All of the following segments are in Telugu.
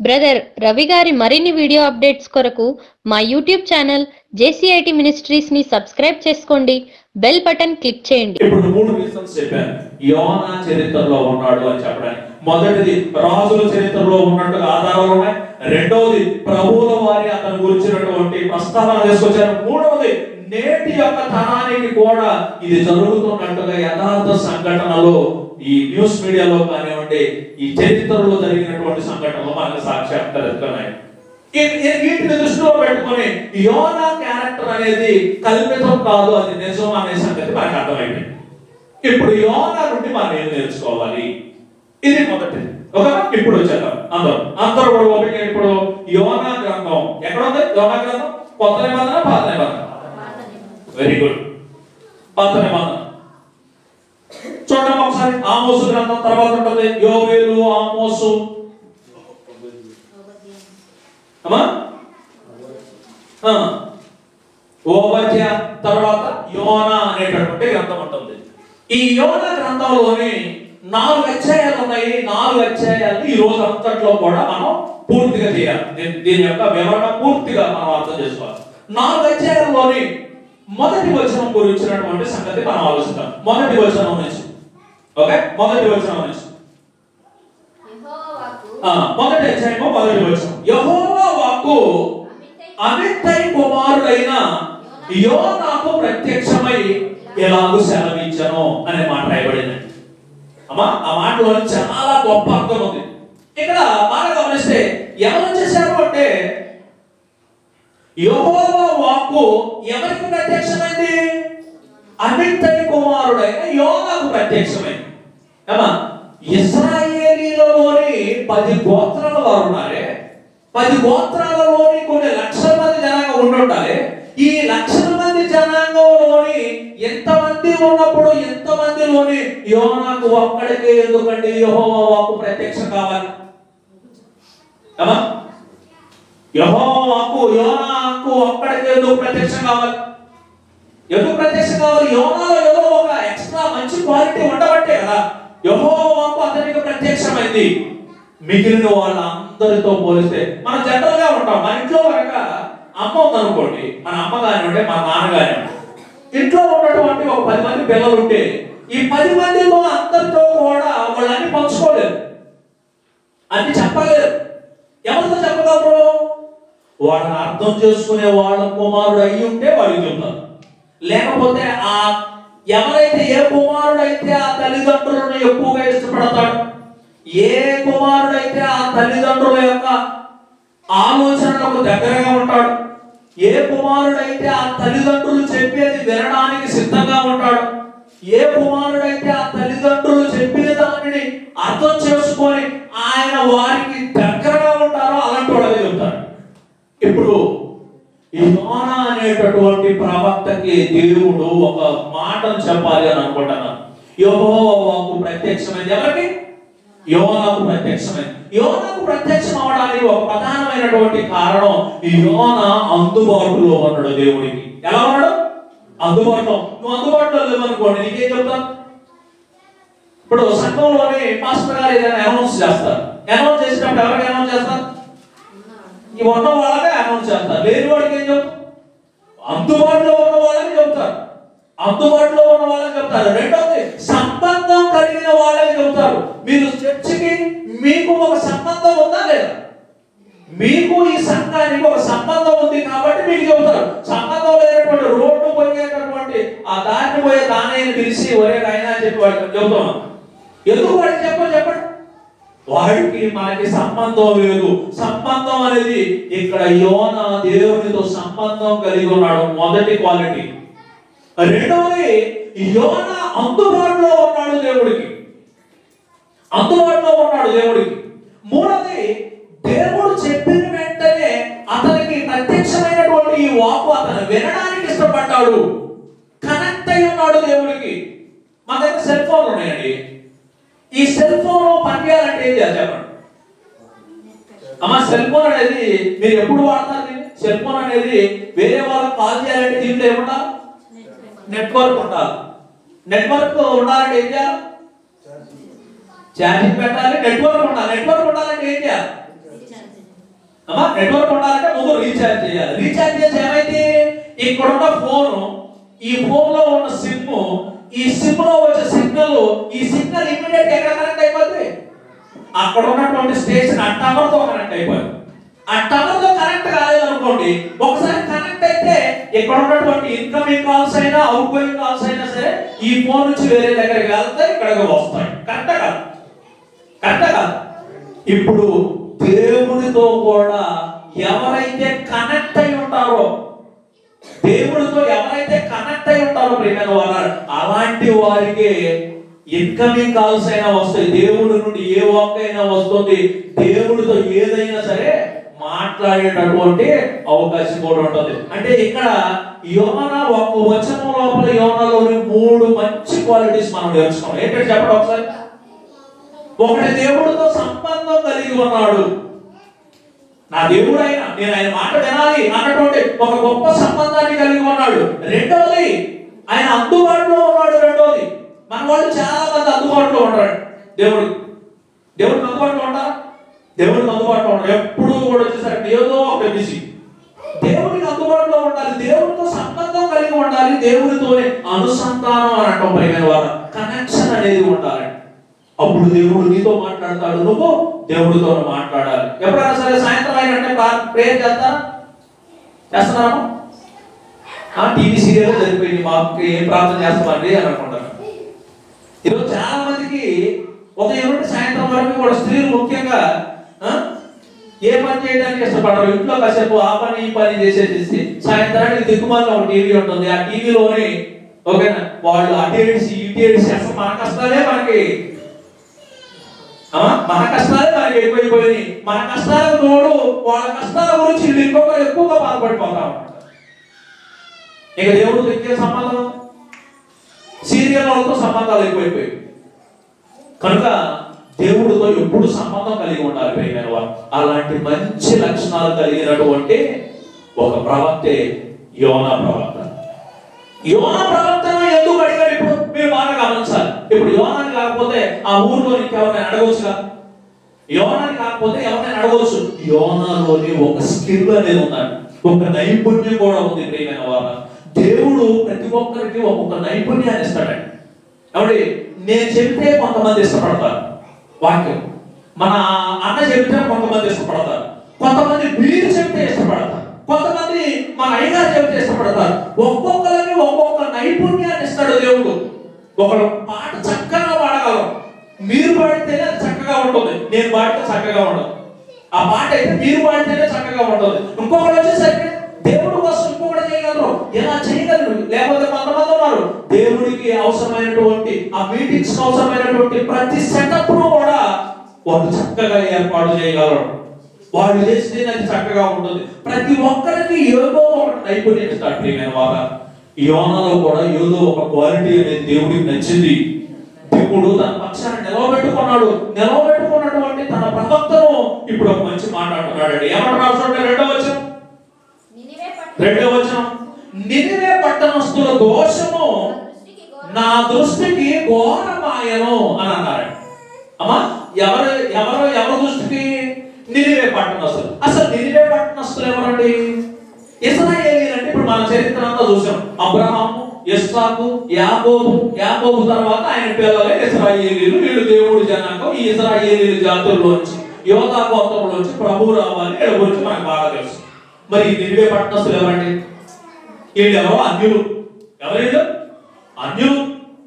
బ్రదర్ రవి గారి మరిన్ని వీడియో అప్డేట్స్ కొరకు మా యూట్యూబ్ ఛానల్ జేసీఐటి మినిస్ట్రీస్ ని సబ్స్క్రైబ్ చేసుకోండి బెల్ బటన్ క్లిక్ చేయండి ఇప్పుడు మూడు రీజన్స్ చెప్పాను యోనా చరిత్రలో ఉన్నాడు అని చెప్పడానికి మొదటిది రాజుల చరిత్రలో ఉన్నట్టుగా ఆధారాలు ఉన్నాయి రెండవది ప్రభువుల వారి అతను గురించినటువంటి ప్రస్తావన తీసుకొచ్చారు మూడవది నేటి యొక్క తరానికి కూడా ఇది జరుగుతున్నట్టుగా యథార్థ సంఘటనలు ఈ న్యూస్ మీడియాలో కానివ్వండి ఈ చరిత్రలో జరిగినటువంటి సంఘటనలు మనకు సాక్షాత్కరిస్తున్నాయి ఈ- ఈ- వీటిని దృష్టిలో పెట్టుకొని యోనా క్యారెక్టర్ అనేది కల్పితం కాదు అది నిజం అనే సంగతి మనకు అర్థమైంది ఇప్పుడు యోనా నుండి మనం ఏం నేర్చుకోవాలి ఇది మొదటిది ఒక ఇప్పుడు వచ్చేద్దాం అందరూ అందరూ కూడా ఓపిక ఇప్పుడు యోనా గ్రంథం ఎక్కడ ఉంది యోనా గ్రంథం కొత్త నిబంధన పాత నిబంధన వెరీ గుడ్ పాత నిబంధన చూడండి ఒకసారి ఆమోసు గ్రంథం తర్వాత ఉంటుంది యోవేలు ఆమోసు అమ్మా ఆ. ఓబద్య తర్వాత యోన అనేటటువంటి గ్రంథం ఉంటుంది ఈ యోన గ్రంథంలోని నాలుగు అధ్యాయాలు ఉన్నాయి నాలుగు అధ్యాయాలు ఈ రోజు అంతట్లో కూడా మనం పూర్తిగా చేయాలి దీని- దీని యొక్క వివరణ పూర్తిగా మనం అర్థం చేసుకోవాలి నాలుగు అధ్యాయాల్లోని మొదటి వచనం గురించినటువంటి సంగతి మనం ఆలోచిద్దాం మొదటి వచనం నుంచి ఓకే మొదటి వచనం నుంచి ఆ, మొదటి అధ్యాయము మొదటి వచనం యెహోవా వాక్కు అమిత్తై కుమారుడైన యోనాకు ప్రత్యక్షమై ఎలాగూ సెలవించను అనే మాట రాయబడింది అమ్మా ఆ మాటలో చాలా గొప్ప అర్థం ఉంది ఇక్కడ మాట గమనిస్తే ఎవరు చేశారు అంటే యెహోవా వాక్కు ఎవరికి ప్రత్యక్షమైంది అమిత్తై కుమారుడైన యోనాకు ప్రత్యక్షమైంది ఏమా ఇస్రాయేలీలలోని పది గోత్రాల వారు ఉన్నారే పది గోత్రాలలోని కొన్ని లక్షల మంది జనాంగం ఉండుండాలి ఈ లక్షల మంది జనాంగంలోని ఎంతమంది ఉన్నప్పుడు ఎంతమందిలోని యోనాకు ఒక్కడికే ఎందుకండి యెహోవా వాక్కు ప్రత్యక్షం కావాలి ఏమా యెహోవాకు యోనాకు ఒక్కడికే ఎందుకు ప్రత్యక్షం కావాలి ఎందుకు ప్రత్యక్షం కావాలి యోనాలో ఏదో ఒక ఎక్స్ట్రా మంచి క్వాలిటీ ఉండబట్టే కదా యెహోవాకు అతనికి ప్రత్యక్షమైంది మిగిలిన వాళ్ళందరితో పోలిస్తే మనం జనరల్ గా ఉంటాం మన ఇంట్లో కనుక అమ్మ ఉందనుకోండి మన అమ్మ కానివ్వండి మన నాన్న కానివ్వండి ఇంట్లో ఉన్నటువంటి ఒక పది మంది పిల్లలు ఉంటే ఈ పది మందితో అందరితో కూడా వాళ్ళని పంచుకోలేరు అన్ని చెప్పలేరు ఎవరితో చెప్పగలరు వాళ్ళని అర్థం చేసుకునే వాళ్ళ కుమారుడు అయి ఉంటే వాడికి చెప్తారు లేకపోతే ఆ ఎవరైతే ఏ కుమారుడైతే ఆ తల్లిదండ్రులను ఎక్కువగా ఇష్టపడతాడు ఏ కుమారుడైతే ఆ తల్లిదండ్రుల యొక్క ఆలోచనలకు దగ్గరగా ఉంటాడు ఏ కుమారుడైతే ఆ తల్లిదండ్రులు చెప్పేది వినడానికి సిద్ధంగా ఉంటాడు ఏ కుమారుడైతే ఆ తల్లిదండ్రులు చెప్పిన దానిని అర్థం చేసుకొని ఆయన వారికి దగ్గరగా ఉంటారో అలాంటి వాళ్ళకి చెప్తాడు ఇప్పుడు ఈ యోన అనేటటువంటి ప్రవక్తకి దేవుడు ఒక మాటను చెప్పాలి అని అనుకుంటున్నాను యెహోవాకు ప్రత్యక్షమైంది ఎవరికి యోనాకు ప్రత్యక్షమైంది యోనాకు ప్రత్యక్షం అవడానికి ఒక ప్రధానమైనటువంటి కారణం ఈ యోన అందుబాటులో ఉన్నాడు దేవుడికి ఎలా ఉన్నాడు అందుబాటులో నువ్వు అందుబాటులో లేవనుకోండి నీకేం చెప్తాను ఇప్పుడు సంఘంలోని పాస్టర్ గారు ఏదైనా అనౌన్స్ చేస్తారు అనౌన్స్ చేసినప్పుడు ఎవరికి అనౌన్స్ చేస్తారు ఈ ఉన్న వాళ్ళకే అనౌన్స్ చేస్తారు లేని వాడికి ఏం చెప్తారు అందుబాటులో ఉన్న వాళ్ళని చెప్తారు అందుబాటులో ఉన్న వాళ్ళని చెప్తారు రెండోది సంబంధం కలిగిన వాళ్ళని చెప్తారు మీరు చర్చికి మీకు ఒక సంబంధం ఉందా లేదా మీకు ఈ సంఘానికి ఒక సంబంధం ఉంది కాబట్టి మీకు చెబుతారు సంబంధం లేనటువంటి రోడ్డు పోయేటటువంటి ఆ దారిని పోయే దానయ్యని పిలిచి ఒరే నాయనా అని చెప్పి వాడికి చెబుతున్నాం ఎందుకు వాడికి చెప్పని చెప్పండి వాడికి మనకి సంబంధం లేదు సంబంధం అనేది ఇక్కడ యోన దేవునితో సంబంధం కలిగి ఉన్నాడు మొదటి క్వాలిటీ రెండవది యోన అందుబాటులో ఉన్నాడు దేవుడికి అందుబాటులో ఉన్నాడు దేవుడికి మూడవది దేవుడు చెప్పిన వెంటనే అతనికి ప్రత్యక్షమైనటువంటి ఈ వాకు అతను వినడానికి ఇష్టపడ్డాడు కనెక్ట్ అయి ఉన్నాడు దేవుడికి మన దగ్గర సెల్ ఫోన్లు ఉన్నాయండి ఈ సెల్ ఫోన్ పనిచేయాలంటే ఏం చేయాలి చెప్పండి అమ్మా సెల్ ఫోన్ అనేది మీరు ఎప్పుడు వాడతారు దీన్ని? సెల్ ఫోన్ అనేది వేరే వాళ్ళకి కాల్ చేయాలంటే దీంట్లో ఏముండాలి నెట్వర్క్ ఉండాలి నెట్వర్క్ ఉండాలంటే ఏం చేయాలి ఛార్జింగ్ పెట్టాలి నెట్వర్క్ ఉండాలి నెట్వర్క్ ఉండాలంటే ఏం చేయాలి అమ్మా నెట్వర్క్ ఉండాలంటే ముందు రీఛార్జ్ చేయాలి రీఛార్జ్ చేసి ఏమైంది ఇక్కడ ఉన్న ఫోన్ ఈ ఫోన్ లో ఉన్న సిమ్ ఈ సిమ్ లో వచ్చే సిగ్నల్ ఈ సిగ్నల్ ఇమ్మీడియట్ ఎక్కడ కనెక్ట్ అయిపోద్ది అక్కడ ఉన్నటువంటి స్టేషన్ ఆ టవర్ తో కనెక్ట్ అయిపోయింది ఆ టవర్ తో కనెక్ట్ కాలేదనుకోండి ఒకసారి కనెక్ట్ అయితే ఇక్కడ ఉన్నటువంటి ఇన్కమింగ్ కాల్స్ అయినా అవుట్ గోయింగ్ కాల్స్ అయినా సరే ఈ ఫోన్ నుంచి వేరే దగ్గరికి వెళ్తే ఇక్కడికి వస్తాయి కరెక్ట్ కాదు కరెక్ట్ కాదు ఇప్పుడు దేవుడితో కూడా ఎవరైతే కనెక్ట్ అయి ఉంటారో దేవుడితో ఎవరైతే కనెక్ట్ అయి ఉంటారో ప్రియమైన వారు అలాంటి వారికి ఇన్కమింగ్ కాల్స్ అయినా వస్తాయి దేవుడి నుండి ఏ వాక్ అయినా వస్తుంది దేవుడితో ఏదైనా సరే మాట్లాడేటటువంటి అవకాశం కూడా ఉంటుంది అంటే ఇక్కడ యోన ఒక వచనం లోపల యోనలోని మూడు మంచి క్వాలిటీస్ మనం నేర్చుకున్నాం ఏంటంటే చెప్పండి ఒకసారి ఒకటి దేవుడితో సంబంధం కలిగి ఉన్నాడు నా దేవుడు ఆయన నేను ఆయన మాట వినాలి అన్నటువంటి ఒక గొప్ప సంబంధాన్ని కలిగి ఉన్నాడు రెండవది ఆయన అందుబాటులో ఉన్నాడు రెండవది మన వాళ్ళు చాలా మంది అందుబాటులో ఉంటాడు దేవుడు దేవుడికి అందుబాటులో ఉంటారా దేవుడికి అందుబాటులో ఉంటారు ఎప్పుడు కూడా వచ్చేసరికి ఏదో ఒక బిజీ దేవుడికి అందుబాటులో ఉండాలి దేవుడితో సంబంధం కలిగి ఉండాలి దేవుడితోనే అనుసంధానం అని అంటాం ప్రియమైన వారు కనెక్షన్ అనేది ఉండాలి అప్పుడు దేవుడు నీతో మాట్లాడతాడు నువ్వు దేవుడితో మాట్లాడాలి ఎప్పుడైనా సరే సాయంత్రం అయినంటే ప్రేయర్ చేస్తారా చేస్తున్నారా ఆ టీవీ సీరియల్ సరిపోయింది మాకు ఏం ప్రార్థన చేస్తామండి అని అనుకుంటారు ఈరోజు చాలా మందికి ఉదయం నుండి సాయంత్రం వరకు కూడా స్త్రీలు ముఖ్యంగా ఆ, ఏ పని చేయడానికి ఇష్టపడరు ఇంట్లో కాసేపు ఆ పని ఈ పని చేసేసి సాయంత్రానికి దిక్కుమాల ఒక టీవీ ఉంటుంది ఆ టీవీలోని ఓకేనా వాళ్ళు అటు ఏడిసి ఇటు ఏడిసి అసలు మన కష్టాలే మనకి అమ్మా, మన కష్టాలే మనకి ఎక్కువైపోయినాయి మన కష్టాలకు తోడు వాళ్ళ కష్టాల గురించి వీళ్ళు ఇంకొకరు ఎక్కువగా బాధపడిపోతా ఉంటారు ఇక దేవుడితో ఇంకే సంబంధం సీరియల్ వాళ్ళతో సంబంధాలు ఎక్కువైపోయాయి కనుక దేవుడితో ఎప్పుడు సంబంధం కలిగి ఉండాలి ప్రియమైన వారు అలాంటి మంచి లక్షణాలు కలిగినటువంటి ఒక ప్రవక్తే యోనా ప్రవక్త యోనా ప్రవర్తన ఎందుకు అడిగాడు ఇప్పుడు మీరు బాగా గమనించాలి ఇప్పుడు యోనాని కాకపోతే ఆ ఊర్లో ఇంకెవరిని అడగవచ్చుగా యోనాని కాకపోతే ఎవరిని అడగవచ్చు యోనాలోని ఒక స్కిల్ అనేది ఉందండి ఒక నైపుణ్యం కూడా ఉంది ప్రియమైన వారు దేవుడు ప్రతి ఒక్కరికి ఒక్కొక్క నైపుణ్యాన్ని ఇస్తాడండి కాబట్టి నేను చెబితే కొంతమంది ఇష్టపడతారు వాక్యం మన అన్న చెబితే కొంతమంది ఇష్టపడతారు కొంతమంది మీరు చెబితే ఇష్టపడతారు కొంతమంది మన అయ్యగారు చెబితే ఇష్టపడతారు ఒక్కొక్కరికి ఒక్కొక్క నైపుణ్యాన్ని ఇస్తాడు దేవుడు ఒకడు పాట చక్కగా పాడగలరు మీరు పాడితేనే అది చక్కగా ఉంటుంది నేను పాడితే చక్కగా ఉండదు ఆ పాట అయితే మీరు పాడితేనే చక్కగా ఉంటుంది ఇంకొకటి వచ్చేసరికి దేవుడు కోసం ఇంకొకటి చేయగలరు ఎలా చేయగలరు లేకపోతే కొంతమంది ఉన్నారు దేవుడికి అవసరమైనటువంటి ఆ మీటింగ్స్ అవసరమైనటువంటి ప్రతి సెటప్ కూడా వాళ్ళు చక్కగా ఏర్పాటు చేయగలరు వాళ్ళు చేస్తే అది చక్కగా ఉంటుంది ప్రతి ఒక్కరికి ఏదో ఒక నైపుణ్యం ఇస్తాడు ప్రియమైన వారు యోనలో కూడా ఏదో ఒక క్వాలిటీ అనేది దేవుడికి నచ్చింది దేవుడు తన పక్షాన్ని నిలవబెట్టుకున్నాడు నిలవబెట్టుకున్నటువంటి తన ప్రవక్తను ఇప్పుడు ఒక మంచి మాట అంటున్నాడు ఏమంటున్నాడు చూడండి రెండో వచనం నినివే పట్టణం రెండో వచనం నినివే పట్టణస్తుల దోషము నా దృష్టికి ఘోరమాయను అని అన్నారు అమ్మా ఎవరు ఎవరు ఎవరు దృష్టికి నినివే పట్టణస్తులు అసలు నినివే పట్టణస్తులు ఎవరండి ఇస్రాయేలీలు అంటే ఇప్పుడు మన చరిత్ర అంతా చూసాం అబ్రహాము ఇస్సాకు యాకోబు యాకోబు తర్వాత ఆయన పిల్లలే ఇస్రాయేలీలు వీళ్ళు దేవుడు జనాంగం ఈ ఇస్రాయేలీల జాతుల్లోంచి యోగా గోత్రంలోంచి ప్రభు రావాలి వీళ్ళ గురించి మనకు బాగా తెలుసు మరి ఈ నినివే పట్టణస్తులు ఎవరండి వీళ్ళు ఎవరో అన్యులు ఎవరు వీళ్ళు అన్యులు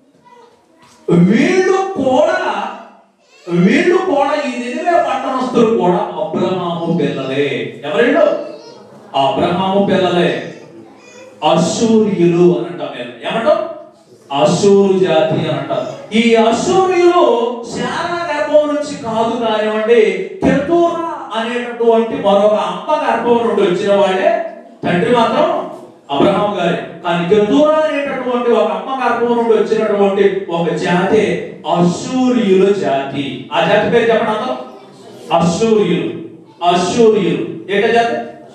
వీళ్ళు కూడా వీళ్ళు కూడా ఈ నినివే పట్టణస్తులు కూడా అబ్రహాము పిల్లలే ఎవరు అబ్రహాము పిల్లలే అశూరియులు అని అంటాం నేను ఏమంటాం అశూరు జాతి అని అంటారు ఈ అశూరియులు శారా గర్భం నుంచి కాదు కానివ్వండి కెతూరా అనేటటువంటి మరొక అమ్మ గర్భం నుండి వచ్చిన వాళ్ళే తండ్రి మాత్రం అబ్రహాం గారి కానీ కెతూరా అనేటటువంటి ఒక అమ్మ గర్భం నుండి వచ్చినటువంటి ఒక జాతి అశూరియుల జాతి ఆ జాతి పేరు చెప్పండి అందరూ అశూరియులు అశూరియులు ఏట జాతి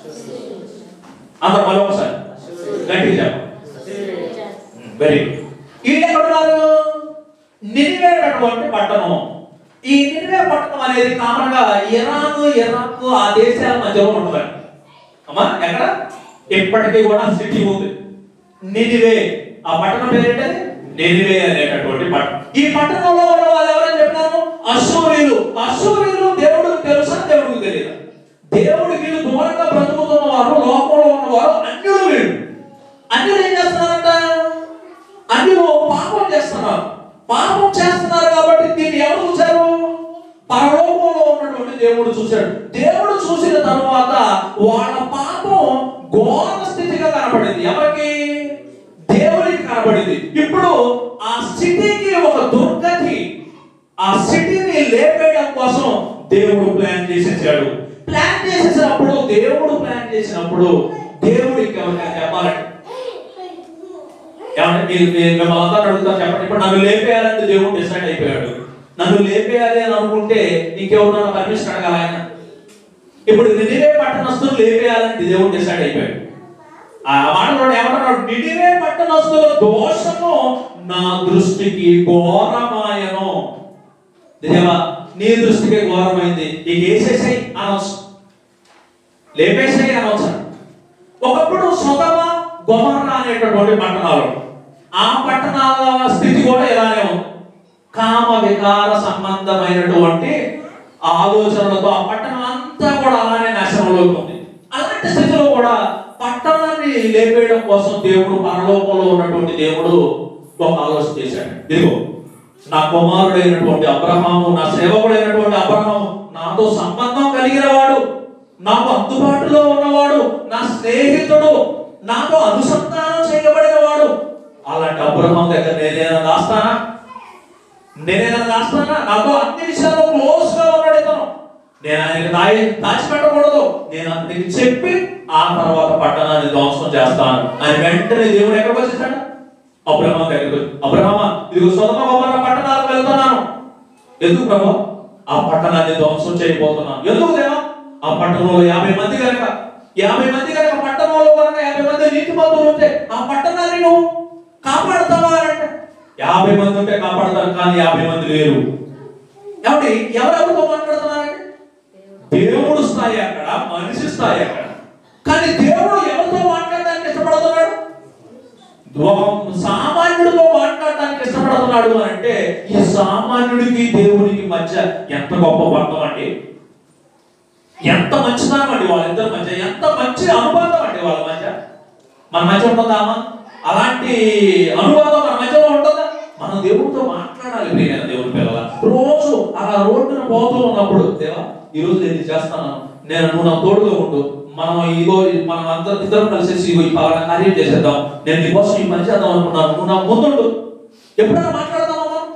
అందరూ మరొకసారి గట్టిగా చెప్పండి వెరీ గుడ్ వీళ్ళు ఎక్కడున్నారు నినివేటటువంటి పట్టణం ఈ నినివే పట్టణం అనేది కామన్ గా ఇరాన్ ఇరాక్ ఆ దేశాల మధ్యలో ఉంటుంది అమ్మా ఎక్కడ ఇప్పటికీ కూడా సిటీ ఉంది నినివే ఆ పట్టణం పేరేంటది నినివే అనేటటువంటి పట్టణం ఈ పట్టణంలో ఉన్న వాళ్ళు ఎవరని చెప్పినాను అశూరియులు అశూరియులు దేవుడికి తెలుసా దేవుడికి తెలియదు దేవుడికి వీళ్ళు దూరంగా బ్రతుకుతున్న వారు లోకంలో ఉన్నవారు అన్యులు వీళ్ళు అన్యులు ఏం చేస్తున్నారంట అన్యులు పాపం చేస్తున్నారు పాపం చేస్తున్నారు కాబట్టి దీన్ని ఎవరు చూశారు పరలోకంలో ఉన్నటువంటి దేవుడు చూశాడు దేవుడు చూసిన తరువాత వాళ్ళ పాపం ఘోర స్థితిగా కనపడింది ఎవరికి దేవుడికి కనపడింది ఇప్పుడు ఆ సిటీకి ఒక దుర్గతి ఆ సిటీని లేపేయడం కోసం దేవుడు ప్లాన్ చేసేసాడు ప్లాన్ చేసేసినప్పుడు దేవుడు ప్లాన్ చేసినప్పుడు దేవుడికి ఎవరికైనా చెప్పాలంటే ఏమంటే మీరు మీరు మిమ్మల్ని అందరూ అడుగుతారు చెప్పండి ఇప్పుడు నన్ను లేపేయాలంటే దేవుడు డిసైడ్ అయిపోయాడు నన్ను లేపేయాలి అని అనుకుంటే ఇంకెవరన్నా పర్మిషన్ అడగాలి ఆయన ఇప్పుడు నిడివే పట్టణస్తులు లేపేయాలని దేవుడు డిసైడ్ అయిపోయాడు ఆ మాటలో ఏమంటున్నాడు నిడివే పట్టణస్తుల దోషము నా దృష్టికి ఘోరమాయను దేవా నీ దృష్టికి ఘోరమైంది నీకు వేసేసాయి అనవసరం లేపేసాయి అనవసరం ఒకప్పుడు సొతమ గొమర్ర అనేటటువంటి పట్టణాలు ఆ పట్టణాల స్థితి కూడా ఇలానే ఉంది కామ వికార సంబంధమైనటువంటి ఆలోచనలతో ఆ పట్టణం అంతా కూడా అలానే నాశనంలోకి ఉంది అలాంటి స్థితిలో కూడా పట్టణాన్ని లేపేయడం కోసం దేవుడు పరలోకంలో ఉన్నటువంటి దేవుడు ఒక ఆలోచన చేశాడు ఇదిగో నా కుమారుడైనటువంటి అబ్రహాము నా సేవకుడైనటువంటి అబ్రహాము నాతో సంబంధం కలిగిన వాడు నాకు అందుబాటులో ఉన్నవాడు నా స్నేహితుడు నాతో అనుసంధానం చేయబడిన వాడు అలాంటి అబ్రహాం దగ్గర నేనేనా దాస్తానా నేనేనా దాస్తానా నాతో అన్ని విషయాల్లో క్లోజ్ గా ఉన్నాడు ఇతను నేను ఆయనకి దాయి దాచిపెట్టకూడదు నేను అతనికి చెప్పి ఆ తర్వాత పట్టణాన్ని ధ్వంసం చేస్తాను అని వెంటనే దేవుడు ఎక్కడికి వచ్చేసాడు అబ్రహాం దగ్గరికి వచ్చి అబ్రహామా ఇదిగో సొంత గొప్ప పట్టణాలకు వెళ్తున్నాను ఎందుకు ప్రభా ఆ పట్టణాన్ని ధ్వంసం చేయబోతున్నాను ఎందుకు దేవా ఆ పట్టణంలో యాభై మంది కనుక యాభై మంది కనుక పట్టణంలో కనుక యాభై మంది నీతి మందులు ఉంటే ఆ పట్టణాన్ని నువ్వు కాపాడుతావా అంటే యాభై మంది ఉంటే కాపాడతారు కానీ యాభై మంది లేరు ఏమండి ఎవరెవరితో మాట్లాడుతున్నారండి దేవుడు స్థాయి అక్కడ మనిషి స్థాయి అక్కడ కానీ దేవుడు ఎవరితో మాట్లాడడానికి ఇష్టపడుతున్నాడు ఒక సామాన్యుడితో మాట్లాడడానికి ఇష్టపడుతున్నాడు అని అంటే ఈ సామాన్యుడికి దేవునికి మధ్య ఎంత గొప్ప బంధం అండి ఎంత మంచితనం అండి వాళ్ళిద్దరి మధ్య ఎంత మంచి అనుబంధం అండి వాళ్ళ మధ్య మన మధ్య ఉంటుందా అమ్మా అలాంటి అనుబంధం మన మధ్యలో ఉంటుందా మనం దేవుడితో మాట్లాడాలి ప్రియమైన దేవుని పిల్లల రోజు అలా రోడ్డున పోతూ ఉన్నప్పుడు దేవా ఈ రోజు నేను ఇది చేస్తాను నేను నువ్వు నా తోడుగా ఉండు మనం ఇగో మనం అందరం ఇద్దరం కలిసేసి ఇగో ఈ పలానా కార్యం చేసేద్దాం నేను నీ కోసం ఈ పని చేద్దాం అనుకున్నాను నువ్వు నా ముందుండు ఎప్పుడైనా మాట్లాడదామా మనం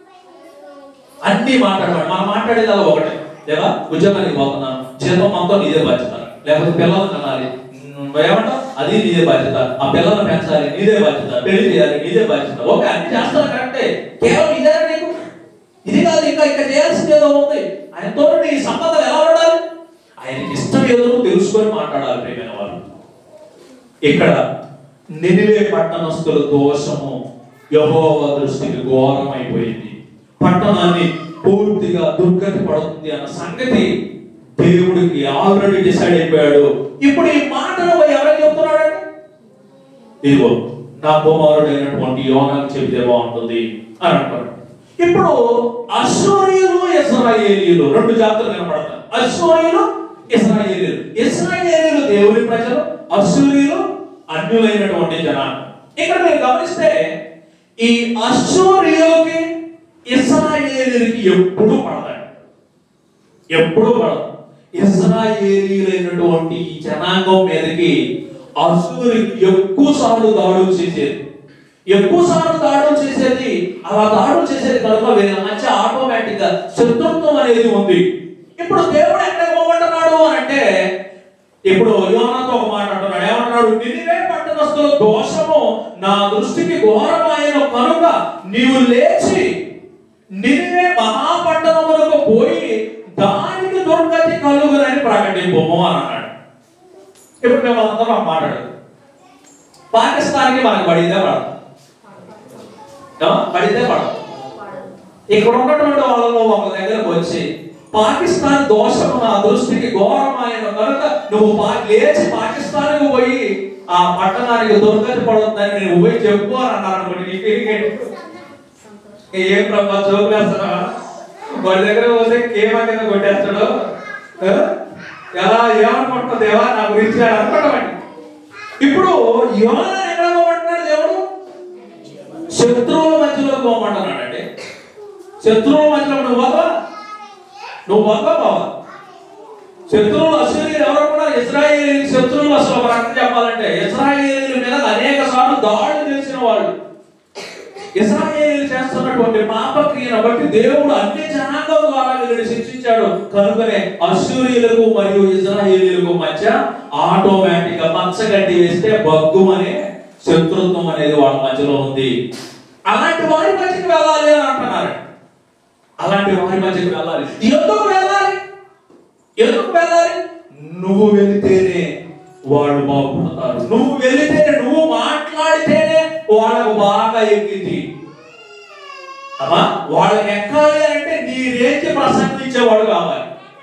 అన్ని మాట్లాడమండి మనం మాట్లాడేది అలా ఒకటే దేవా ఉద్యోగానికి పోతున్నాను జీతం మొత్తం నీదే బాధ్యత లేకపోతే పిల్లలు కనాలి ఉమ్, ఏమంటావు అది నీదే బాధ్యత ఆ పిల్లల్ని పెంచాలి నీదే బాధ్యత పెళ్లి చేయాలి నీదే బాధ్యత ఓకే అన్ని చేస్తాను కరెక్టే కేవలం ఇదే నీకు ఇది కాదు ఇంకా ఇంకా చేయాల్సింది ఏదో ఉంది ఆయనతో నీ సంబంధం ఎలా ఉండాలి ఆయనకి ఇష్టం ఏదో నువ్వు తెలుసుకొని మాట్లాడాలి ప్రియమైన వాళ్ళు ఇక్కడ నినివే పట్టణస్తుల దోషము యహోవ దృష్టికి ఘోరమైపోయింది పట్టణాన్ని పూర్తిగా దుర్గతి పడుతుంది అన్న సంగతి దేవుడికి ఆల్రెడీ డిసైడ్ అయిపోయాడు ఇప్పుడు ఈ మాటను ఎవరైనా చెప్తున్నాడండి ఇదిగో నా కుమారుడైనటువంటి యోనాకు చెబితే బాగుంటుంది అని అంటాడు ఇప్పుడు అశ్వరీయులు ఇస్రాయేలీలు రెండు జాతులు కనపడతారు అశ్వరీయులు ఇస్రాయేలీలు ఇస్రాయేలీలు దేవుని ప్రజలు అశ్వరీయులు అన్యులైనటువంటి జనాలు ఇక్కడ మీరు గమనిస్తే ఈ అశ్వరీయులకి ఇస్రాయేలీలకి ఎప్పుడు పడతాడు ఎప్పుడు పడదు ఇస్రాయేలీలైనటువంటి ఈ జనాంగం మీదకి అసూరి ఎక్కువ సార్లు దాడులు చేసేది ఎక్కువ సార్లు దాడులు చేసేది అలా దాడులు చేసేది కనుక వీళ్ళ మధ్య ఆటోమేటిక్ గా శత్రుత్వం అనేది ఉంది ఇప్పుడు దేవుడు ఎక్కడ పోగొట్టున్నాడు అని అంటే ఇప్పుడు యోనాతో ఒక మాట అంటున్నాడు ఏమంటున్నాడు నినివే పట్టణస్తుల దోషము నా దృష్టికి ఘోరమైన కనుక నీవు లేచి నినివే మహాపట్టణములకు పోయి దానికి దుర్గతి కలుగునని ప్రకటింపము అని అన్నాడు ఇప్పుడు మేము అందరం మాట్లాడదు పాకిస్తాన్కి మనకు పడితే పడదు ఏమో? పడితే పడదు ఇక్కడ ఉన్నటువంటి వాళ్ళలో ఒక దగ్గరకు వచ్చి పాకిస్తాన్ దోషము నా దృష్టికి ఘోరమైన కనుక నువ్వు పా- లేచి పాకిస్తాన్కి పోయి ఆ పట్టణానికి దుర్గతి పడుతుందని నేను పోయి చెప్పు అని అన్నారు అనుకోండి నీకు ఇరిగేట్ ఏం ప్రభా జోకులు వేస్తారా వాడి దగ్గర పోతే కేమా కింద కొట్టేస్తాడు ఆ? ఎలా ఏమనుకుంటున్నావు దేవా నా గురించి అని అనుకుంటామండి ఇప్పుడు యోన ఎక్కడ పోమంటున్నాడు దేవుడు శత్రువుల మధ్యలో పోమంటున్నాడండి శత్రువుల మధ్యలో నువ్వు పోతావా నువ్వు పోతావా బావా శత్రువులు అసూరియలు ఎవరు కూడా ఇస్రాయేలీ శత్రువులు అసలు ఒక రకం చెప్పాలంటే ఇస్రాయేలీల మీద అనేక సార్లు దాడులు చేసిన వాళ్ళు ఇస్రాయేలీలు చేస్తున్నటువంటి పాప క్రియను బట్టి దేవుడు అన్ని జనాంగం ద్వారా వీళ్ళని శిక్షించాడు కనుకనే అశూరియులకు మరియు ఇజ్రాయేలీలకు మధ్య ఆటోమేటిక్ గా మచ్చగడ్డి వేస్తే బగ్గుమనే శత్రుత్వం అనేది వాళ్ళ మధ్యలో ఉంది అలాంటి వారి మధ్యకి వెళ్ళాలి అని అంటున్నారు అలాంటి వారి మధ్యకి వెళ్ళాలి ఎందుకు వెళ్ళాలి ఎందుకు వెళ్ళాలి నువ్వు వెళితేనే వాళ్ళు బాగుపడతారు నువ్వు వెళితేనే నువ్వు మాట్లాడితేనే వాళ్ళకు బాగా ఎక్కింది అమ్మా వాళ్ళకి ఎక్కాలి అంటే నీ రేంజ్ ప్రసంగించేవాడు కావాలి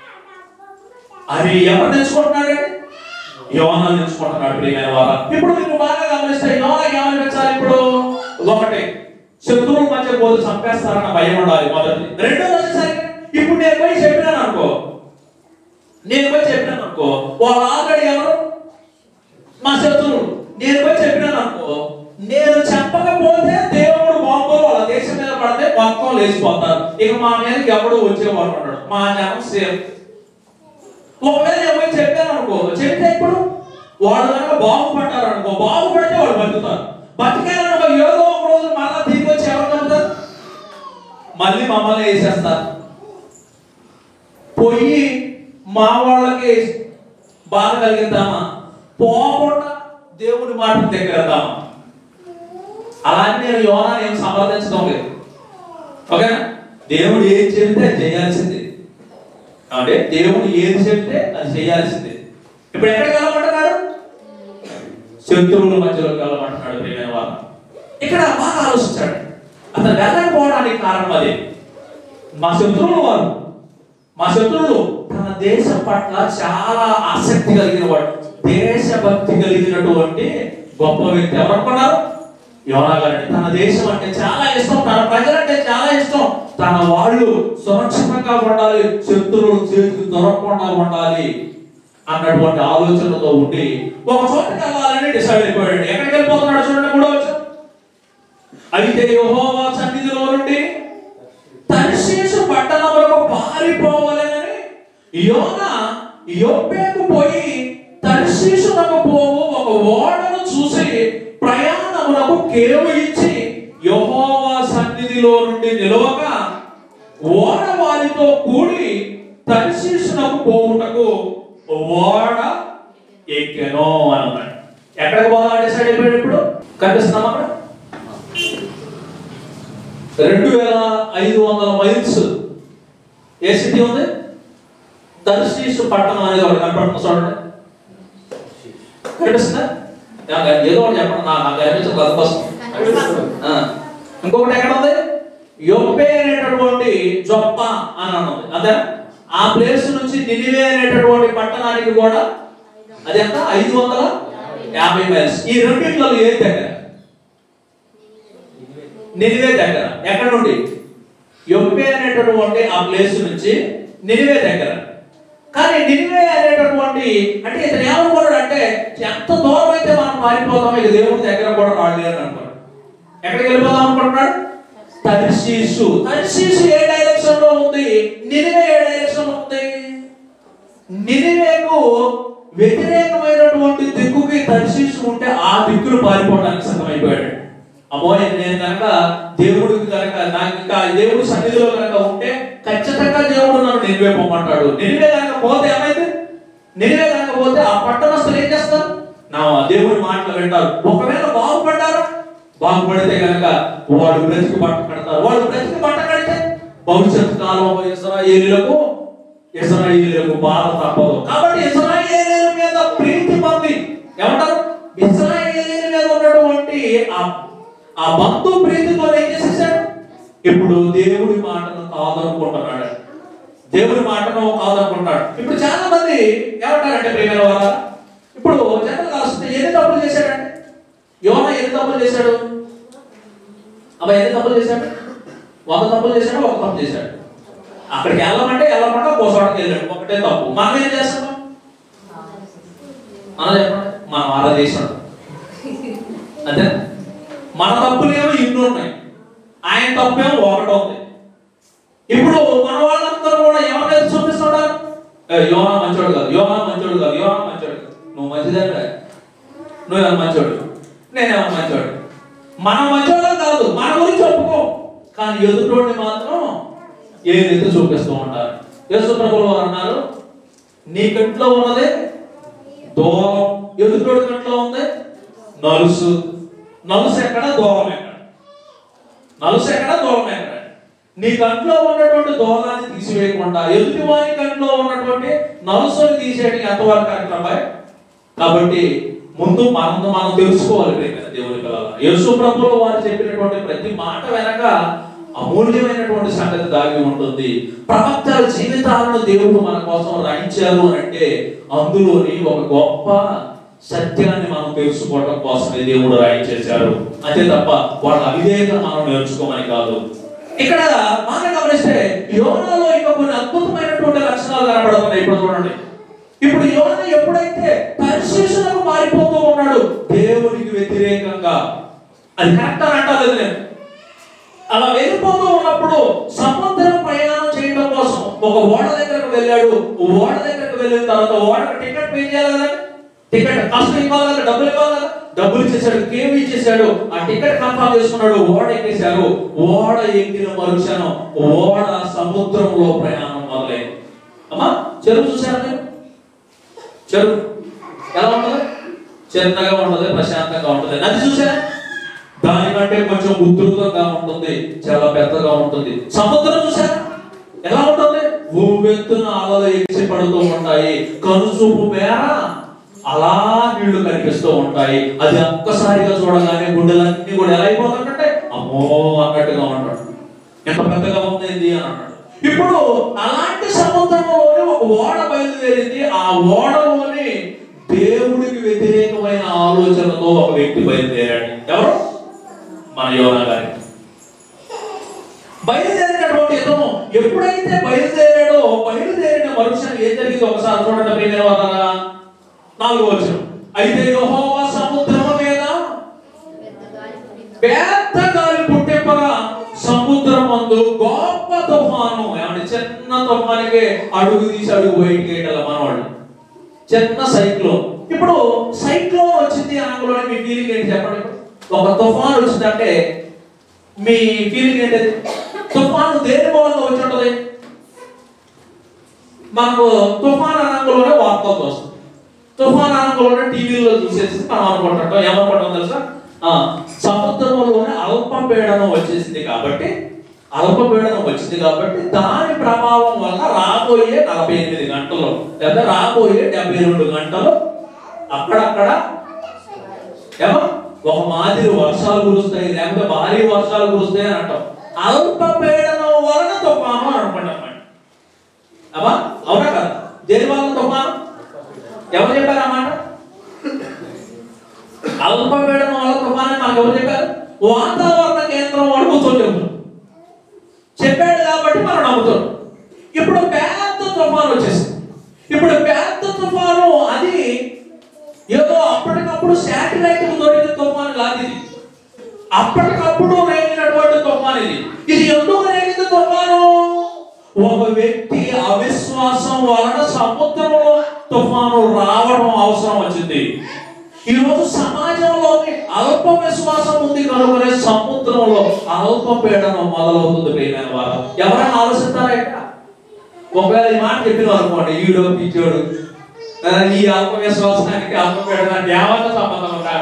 అది ఎవరు తెచ్చుకుంటున్నాడు యోనా తెచ్చుకుంటున్నాడు ప్రియమైన వాళ్ళ ఇప్పుడు మీరు బాగా గమనిస్తే యోనా గమనించాలి ఇప్పుడు ఒకటి శత్రువుల మధ్య పోదు చంపేస్తారన్న భయం ఉండాలి మొదటి రెండోది వచ్చేసరికి ఇప్పుడు నేను పోయి చెప్పినాను అనుకో నేను పోయి చెప్పినాను అనుకో వాళ్ళు ఆల్రెడీ ఎవరు మా శత్రువులు నేను పోయి చెప్పినాను అనుకో నేను చెప్పకపోతే దేవుడు బాంబులు వాళ్ళ దేశం మీద పడితే మొత్తం లేచిపోతారు ఇక మా మీదకి ఎవడు వచ్చేవాడు ఉన్నాడు మా జనం సేఫ్ ఒకవేళ నేను పోయి చెప్పాను అనుకో చెప్తే ఇప్పుడు వాళ్ళు కనుక బాగుపడ్డారు అనుకో బాగుపడితే వాళ్ళు బతుకుతారు బతికారనుకో ఏదో ఒక రోజు మళ్ళా తిరిగి వచ్చి ఎవరు నమ్ముతారు మళ్ళీ మమ్మల్ని వేసేస్తారు పోయి మా వాళ్ళకి బాధ కలిగిద్దామా పోకుండా దేవుడి మాట దగ్గరదామా అలాంటి నేను యోనాన్ని ఏం సమర్థించడం లేదు ఓకేనా దేవుడు ఏది చెబితే అది చేయాల్సిందే అంటే దేవుడు ఏది చెప్తే అది చేయాల్సిందే ఇప్పుడు ఎక్కడికి వెళ్ళమంటున్నాడు శత్రువుల మధ్యలోకి వెళ్ళమంటున్నాడు ప్రియమైన వాళ్ళు ఇక్కడ బాగా ఆలోచించాడు అతను వెళ్ళకపోవడానికి కారణం అదే మా శత్రువులు వారు మా శత్రువులు తన దేశం పట్ల చాలా ఆసక్తి కలిగిన వాడు దేశభక్తి కలిగినటువంటి గొప్ప వ్యక్తి ఎవరు అనుకున్నారు యోనా గారండి తన దేశం అంటే చాలా ఇష్టం తన ప్రజలంటే చాలా ఇష్టం తన వాళ్ళు సురక్షితంగా ఉండాలి శత్రువులు చేతికి దొరకకుండా ఉండాలి అన్నటువంటి ఆలోచనతో ఉండి ఒక చోటకి వెళ్ళాలని డిసైడ్ అయిపోయాడు ఎక్కడికి వెళ్ళిపోతున్నాడు చూడండి మూడో వచ్చాం అయితే యెహోవా సన్నిధిలో నుండి తర్షీసు పట్టణములకు పారిపోవాలని యోన యొప్పేకు పోయి తర్షీసునకు పోవు ఒక ఓడను చూసి ప్రయాణమునకు కేవు ఇచ్చి యెహోవా సన్నిధిలో నుండి నిలవక ఓడ వారితో కూడి తర్షీసునకు పోవుటకు ఓడ ఎక్కెను అని అన్నాడు ఎక్కడికి పోదాం డిసైడ్ అయిపోయాడు ఇప్పుడు కనిపిస్తున్నాం అక్కడ రెండు వేల ఐదు వందల మైల్స్ ఏ సిటీ ఉంది దర్శీసు పట్టణం అనేది ఒకటి కనపడుతుంది చూడండి కనిపిస్తుందా నాకు ఏదో ఒకటి చెప్పండి నా నాకు అనిపించదు అది కోసం ఆ. ఇంకొకటి ఎక్కడ ఉంది యొప్పే అనేటటువంటి జొప్ప అని అన్నది అదే ఆ ప్లేస్ నుంచి నినివే అనేటటువంటి పట్టణానికి కూడా అది ఎంత ఐదు వందల యాభై మైల్స్ ఈ రెండిట్లో ఏది దగ్గర నినివే దగ్గర ఎక్కడ నుండి యొప్పే అనేటటువంటి ఆ ప్లేస్ నుంచి నినివే దగ్గర కానీ నినివే అనేటటువంటి అంటే ఇతను ఏమనుకున్నాడు అంటే ఎంత దూరం అయితే మనం పారిపోతామో ఇక దేవుడి దగ్గర కూడా రాలేదని అనుకున్నాడు ఎక్కడికి వెళ్ళిపోదాం అనుకుంటున్నాడు తర్షీసు తర్షీసు ఏ డైరెక్షన్ లో ఉంది నినివే ఏ డైరెక్షన్ లో ఉంది నినివేకు వ్యతిరేకమైనటువంటి దిక్కుకి తర్షీసు ఉంటే ఆ దిక్కును పారిపోవడానికి సిద్ధమైపోయాడు అమ్మో నేను కనుక దేవుడికి కనుక నాకు ఇంకా దేవుడి సన్నిధిలో కనుక ఉంటే ఖచ్చితంగా దేవుడు నన్ను నినివే పొమ్మంటాడు నినివే కనుక పోతే ఏమైంది నినివే కనుక పోతే ఆ పట్టణస్తులు ఏం చేస్తారు నా దేవుడి మాటలు వింటారు ఒకవేళ బాగుపడ్డారా బాగుపడితే కనుక వాడు బ్రతికి పట్ట కడతారు వాడు బ్రతికి పట్ట కడితే భవిష్యత్ కాలంలో ఇస్రాయేలీలకు ఇస్రాయేలీలకు బాధ తప్పదు కాబట్టి ఇస్రాయేలీల మీద ప్రీతి పొంది ఏమంటారు ఇస్రాయేలీల మీద ఉన్నటువంటి ఆ ఆ బంధు ప్రీతితో ఏం చేసేసాడు ఇప్పుడు దేవుడి మాటను కాదనుకుంటున్నాడు దేవుడి మాటను కాదనుకుంటున్నాడు ఇప్పుడు చాలా మంది ఏమంటారంటే ప్రియమైన వారా ఇప్పుడు జనరల్ గా వస్తే ఎన్ని తప్పులు చేశాడంటే యోన ఎన్ని తప్పులు చేశాడు అబ్బా ఎన్ని తప్పులు చేశాడు వంద తప్పులు చేశాడు ఒక తప్పు చేశాడు అక్కడికి వెళ్ళమంటే వెళ్ళమంటే కోసోడకి వెళ్ళాడు ఒకటే తప్పు మనం ఏం చేస్తాం మనం చెప్పండి మనం అలా చేసాడు అంతే మన తప్పులేమో ఇన్ని ఉన్నాయి ఆయన తప్పేమో ఒకటి ఉంది ఇప్పుడు మన వాళ్ళందరూ కూడా ఎవరికైతే చూపిస్తున్నారు ఏ, యోనా మంచోడు కాదు యోనా మంచోడు కాదు యోనా మంచోడు కాదు నువ్వు మంచిదంటే నువ్వేమో మంచోడు నేనేమో మంచోడు మన మంచోళ్ళం కాదు మన గురించి ఒప్పుకో కానీ ఎదుటోడిని మాత్రం ఏదైతే చూపిస్తూ ఉంటారు యేసు ప్రభులు వారు అన్నారు నీ కంట్లో ఉన్నదే దూరం ఎదుటోడి కంట్లో ఉంది నలుసు నలుసు ఎక్కడ దూరం ఎక్కడ నలుసు ఎక్కడ దూరం ఎక్కడ నీ కంట్లో ఉన్నటువంటి దూరాన్ని తీసివేయకుండా ఎదుటి వారి కంట్లో ఉన్నటువంటి నలుసుని తీసేయడం ఎంతవరకు కరెక్ట్ అబ్బాయి కాబట్టి ముందు మనం మనం తెలుసుకోవాలి ప్రియమైన దేవుని పిల్లల యేసు ప్రభువు వారు చెప్పినటువంటి ప్రతి మాట వెనక అమూల్యమైనటువంటి సంగతి దాగి ఉంటుంది ప్రవక్తల జీవితాలను దేవుడు మన కోసం రాయించారు అంటే అందులోని ఒక గొప్ప సత్యాన్ని మనం తెలుసుకోవడం కోసమే దేవుడు రాయించేశారు అంతే తప్ప వాళ్ళ అవిధేయత మనం నేర్చుకోమని కాదు ఇక్కడ మాట గమనిస్తే యోనాలో ఇంకా కొన్ని అద్భుతమైనటువంటి లక్షణాలు కనబడుతున్నాయి ఇప్పుడు చూడండి ఇప్పుడు యోన ఎప్పుడైతే పరిశీలనకు మారిపోతూ ఉన్నాడు దేవునికి వ్యతిరేకంగా అది కరెక్ట్ అని అంటారు నేను అలా వెళ్ళిపోతూ ఉన్నప్పుడు సముద్రం ప్రయాణం చేయడం కోసం ఒక ఓడ దగ్గరకు వెళ్ళాడు ఓడ దగ్గరకు వెళ్ళిన తర్వాత ఓడకు టికెట్ పే చేయాలి కదా టికెట్ కష్టం ఇవ్వాలి కదా డబ్బులు ఇవ్వాలి కదా డబ్బులు ఇచ్చేసాడు కేవ్ ఇచ్చేసాడు ఆ టికెట్ కన్ఫర్మ్ చేసుకున్నాడు ఓడ ఎక్కేశారు ఓడ ఎక్కిన మరుక్షణం ఓడ సముద్రంలో ప్రయాణం మొదలైంది అమ్మా చెరువు చూసారా మీరు చెరువు ఎలా ఉంటది చిన్నగా ఉంటది ప్రశాంతంగా ఉంటది నది చూసారా దానికంటే కొంచెం ఉధృతంగా ఉంటుంది చాలా పెద్దగా ఉంటుంది సముద్రం చూసారా ఎలా ఉంటుంది భూమెత్తున అలలు ఎగిసి పడుతూ ఉంటాయి కనుచూపు మేర అలా నీళ్లు కనిపిస్తూ ఉంటాయి అది ఒక్కసారిగా చూడగానే గుండెలన్నీ కూడా ఎలా అయిపోతుంటే అమ్మో అన్నట్టుగా ఉంటాడు ఎంత పెద్దగా ఉంది ఇది అని అన్నాడు ఇప్పుడు అలాంటి సముద్రంలోనే ఒక ఓడ బయలుదేరింది ఆ ఓడలోని దేవుడికి వ్యతిరేకమైన ఆలోచనతో ఒక వ్యక్తి బయలుదేరాడు ఎవరు మన యోనా గారి బయలుదేరినటువంటి ఇతను ఎప్పుడైతే బయలుదేరాడో బయలుదేరిన మరుక్షణం ఏం జరిగిందో ఒకసారి చూడండి ప్రియమైన వాళ్ళారా నాలుగో వచ్చిన అయితే యెహోవా సముద్రం మీద పెద్ద గాలి పుట్టింపగా సముద్రం మందు గొప్ప తుఫాను ఏమంటే చిన్న తుఫానికి అడుగు తీసి అడుగు బయటికి వేయగల మనవాళ్ళు చిన్న సైక్లోన్ ఇప్పుడు సైక్లోన్ వచ్చింది అనగానే మీ ఫీలింగ్ ఏంటి చెప్పండి ఒక తుఫాన్ వచ్చిందంటే మీ ఫీలింగ్ ఏంటి తుఫాను దేని మూలంగా వచ్చి ఉంటది మనకు తుఫాన్ అనంగంలోనే వార్తలు వస్తుంది తుఫాన్ అనంగంలోనే టీవీలో చూసేసి మనం అనుకుంటాం ఏమనుకుంటాం తెలుసా ఆ, సముద్రంలోనే అల్పపీడనం వచ్చేసింది కాబట్టి అల్పపీడనం వచ్చింది కాబట్టి దాని ప్రభావం వల్ల రాబోయే నలభై ఎనిమిది గంటలు లేదా రాబోయే డెబ్బై రెండు గంటలు అక్కడక్కడ ఏమో ఒక మాదిరి వర్షాలు కురుస్తాయి లేకపోతే భారీ వర్షాలు కురుస్తాయి అని అంటాం అల్పపీడనం వలన తుఫాను అని అనుకుంటాం మనం. అమ్మా అవునా కదా దేని వలన తుఫాను ఎవరు చెప్పారు ఆ మాట అల్పపీడనం వల్ల తుఫాను అని మనకు ఎవరు చెప్పారు వాతావరణ కేంద్రం వాడు కూర్చొని చెప్తారు చెప్పాడు కాబట్టి మనం నమ్ముతాం ఇప్పుడు పెద్ద తుఫాను వచ్చేసింది ఇప్పుడు పెద్ద తుఫాను అది ఏదో అప్పటికప్పుడు శాటిలైట్ దొరికిన తుఫాను కాదు ఇది అప్పటికప్పుడు రేగినటువంటి తుఫాను ఇది ఇది ఎందుకు రేగింది తుఫాను ఒక వ్యక్తి అవిశ్వాసం వలన సముద్రంలో తుఫాను రావడం అవసరం వచ్చింది ఈ రోజు సమాజంలోని అల్ప విశ్వాసం ఉంది కనుకనే సముద్రంలో అల్ప పీడనం మొదలవుతుంది ప్రియమైన వారు ఎవరైనా ఆలోచిస్తారా ఇక్కడ ఒకవేళ ఈ మాట చెప్పిన అనుకోండి ఈడో పిచ్చోడు ఆ, ఈ అల్ప విశ్వాసానికి అల్ప పీడనానికి ఏమైనా సంబంధం ఉందా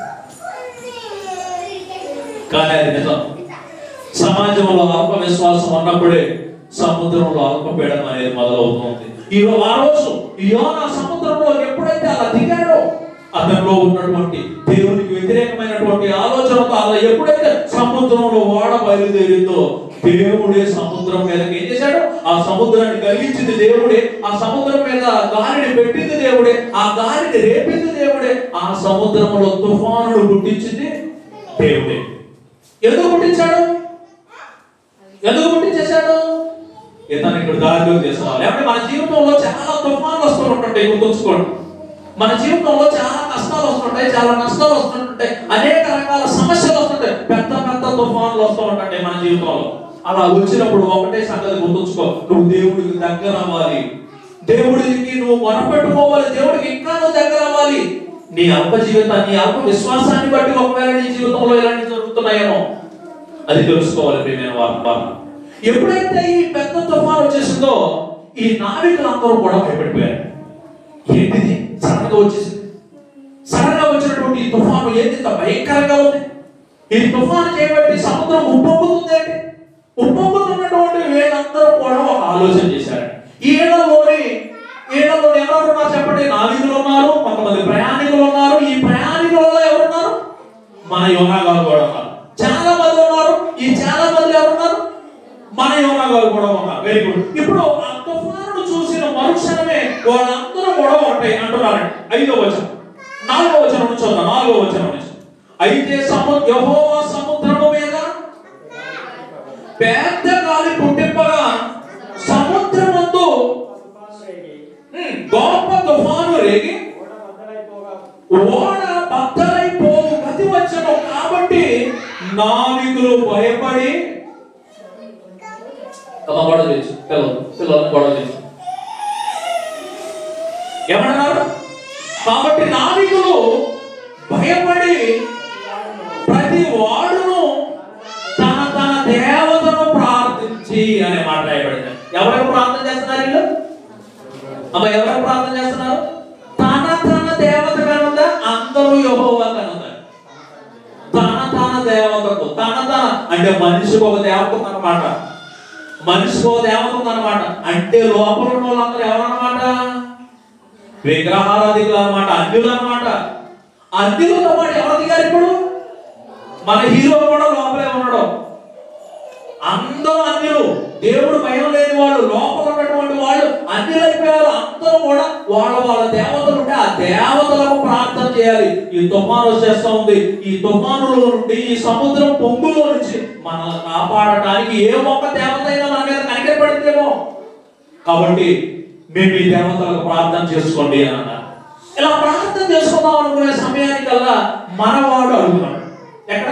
కానీ అది నిజం సమాజంలో అల్ప విశ్వాసం ఉన్నప్పుడే సముద్రంలో అల్పపీడనం అనేది మొదలవుతుంది ఈ రో- ఆ రోజు యోన సముద్రంలో ఎప్పుడైతే అలా దిగాడో అతనిలో ఉన్నటువంటి దేవునికి వ్యతిరేకమైనటువంటి ఆలోచనతో అలా ఎప్పుడైతే సముద్రంలో ఓడ బయలుదేరిందో దేవుడే సముద్రం మీదకి ఏం చేశాడు ఆ సముద్రాన్ని కలిగించింది దేవుడే ఆ సముద్రం మీద గాలిని పెట్టింది దేవుడే ఆ గాలిని రేపింది దేవుడే ఆ సముద్రంలో తుఫానులు పుట్టించింది దేవుడే ఎందుకు పుట్టించాడు ఎందుకు పుట్టించేశాడు ఇతను ఇక్కడ దారిలోకి తీసుకురావాలి లేకపోతే మన జీవితంలో చాలా తుఫాన్లు వస్తూ ఉంటుంటాయి గుర్తుంచుకోండి మన జీవితంలో చాలా కష్టాలు వస్తుంటాయి చాలా నష్టాలు వస్తుంటాయి అనేక రకాల సమస్యలు వస్తుంటాయి పెద్ద పెద్ద తుఫాన్లు వస్తూ ఉంటాయి మన జీవితంలో అలా వచ్చినప్పుడు ఒకటే సంగతి గుర్తుంచుకో నువ్వు దేవుడికి దగ్గర అవ్వాలి దేవుడికి నువ్వు మొరపెట్టుకోవాలి దేవుడికి ఇంకా నువ్వు దగ్గర అవ్వాలి నీ అల్ప జీవితాన్ని నీ అల్ప విశ్వాసాన్ని బట్టి ఒకవేళ నీ జీవితంలో ఇలాంటి జరుగుతున్నాయేమో అది తెలుసుకోవాలి ప్రియమైన వారు వారు ఎప్పుడైతే ఈ పెద్ద తుఫాను వచ్చేసిందో ఈ నావికులందరూ కూడా భయపడిపోయారు ఏంటిది సడన్ గా వచ్చేసింది సడన్ గా వచ్చినటువంటి ఈ తుఫాను ఏంటి ఇంత భయంకరంగా ఉంది ఈ తుఫాను చేయబట్టి సముద్రం ఉప్పొంగుతుంది ఏంటి ఉప్పొంగుతున్నటువంటి వీళ్ళందరూ కూడా ఒక ఆలోచన చేశారు ఈ ఏళ్లలోని ఏళ్లలో ఎవరు ఉన్నారు చెప్పండి నావికులు ఉన్నారు కొంతమంది ప్రయాణికులు ఉన్నారు ఈ ప్రయాణికులలో ఎవరున్నారు మన యోనా గారు కూడా ఉన్నారు చాలా మంది ఉన్నారు ఈ చాలా మంది ఎవరున్నారు మన యోనా గారు కూడా ఉన్నారు వెరీ గుడ్ ఇప్పుడు ఆ తుఫాను చూసిన మరుక్షణమే వాళ్ళందరూ కూడా ఉంటాయి అంటున్నారండి ఐదో వచనం నాలుగో వచనం నుంచి చూద్దాం నాలుగో వచనం నుంచి అయితే సము యెహోవా సముద్రము మీద పెద్ద గాలి పుట్టింపగా సముద్రమందు ఉమ్, గొప్ప తుఫాను రేగి ఓడ బద్దలైపోవు గతి వచ్చను కాబట్టి నావికులు భయపడి అమ్మ గొడవ చేసి పిల్లలు పిల్లలు గొడవ చేసి ఏమన్నారు కాబట్టి నావికులు భయపడి ప్రతి వాడును తన తన దేవతను ప్రార్థించి అనే మాట రాయబడింది ఎవరికి ప్రార్థన చేస్తున్నారు వీళ్ళు అమ్మ ఎవరికి ప్రార్థన చేస్తున్నారు తన తన దేవత కనుందా అందరూ యెహోవా కనుందా తన తన దేవతకు తన తన అంటే మనిషికి ఒక దేవత ఉందన్నమాట మనిషికి ఒక దేవత ఉందన్నమాట అంటే లోపల ఉన్న వాళ్ళందరూ ఎవరన్నమాట విగ్రహారాధికులు అన్నమాట అన్యులు అన్నమాట అన్యులతో పాటు ఎవరు దిగారు ఇప్పుడు మన హీరో కూడా లోపలే ఉన్నాడు అందరూ అన్యులు దేవుడు భయం లేని వాళ్ళు లోపల ఉన్నటువంటి వాళ్ళు అన్యులైపోయారు అందరూ కూడా వాళ్ళ వాళ్ళ దేవతలు ఉంటే ఆ దేవతలకు ప్రార్థన చేయాలి ఈ తుఫాను వచ్చేస్తా ఉంది ఈ తుఫానులో నుండి ఈ సముద్రం పొంగులో నుంచి మనల్ని కాపాడటానికి ఏ ఒక్క దేవత అయినా మన మీద కనికరపడిందేమో కాబట్టి మేము ఈ దేవతలకు ప్రార్థన చేసుకోండి అని అన్నారు ఇలా ప్రార్థన చేసుకుందాం అనుకునే సమయానికల్లా మనవాడు అడుగుతున్నాడు ఎక్కడ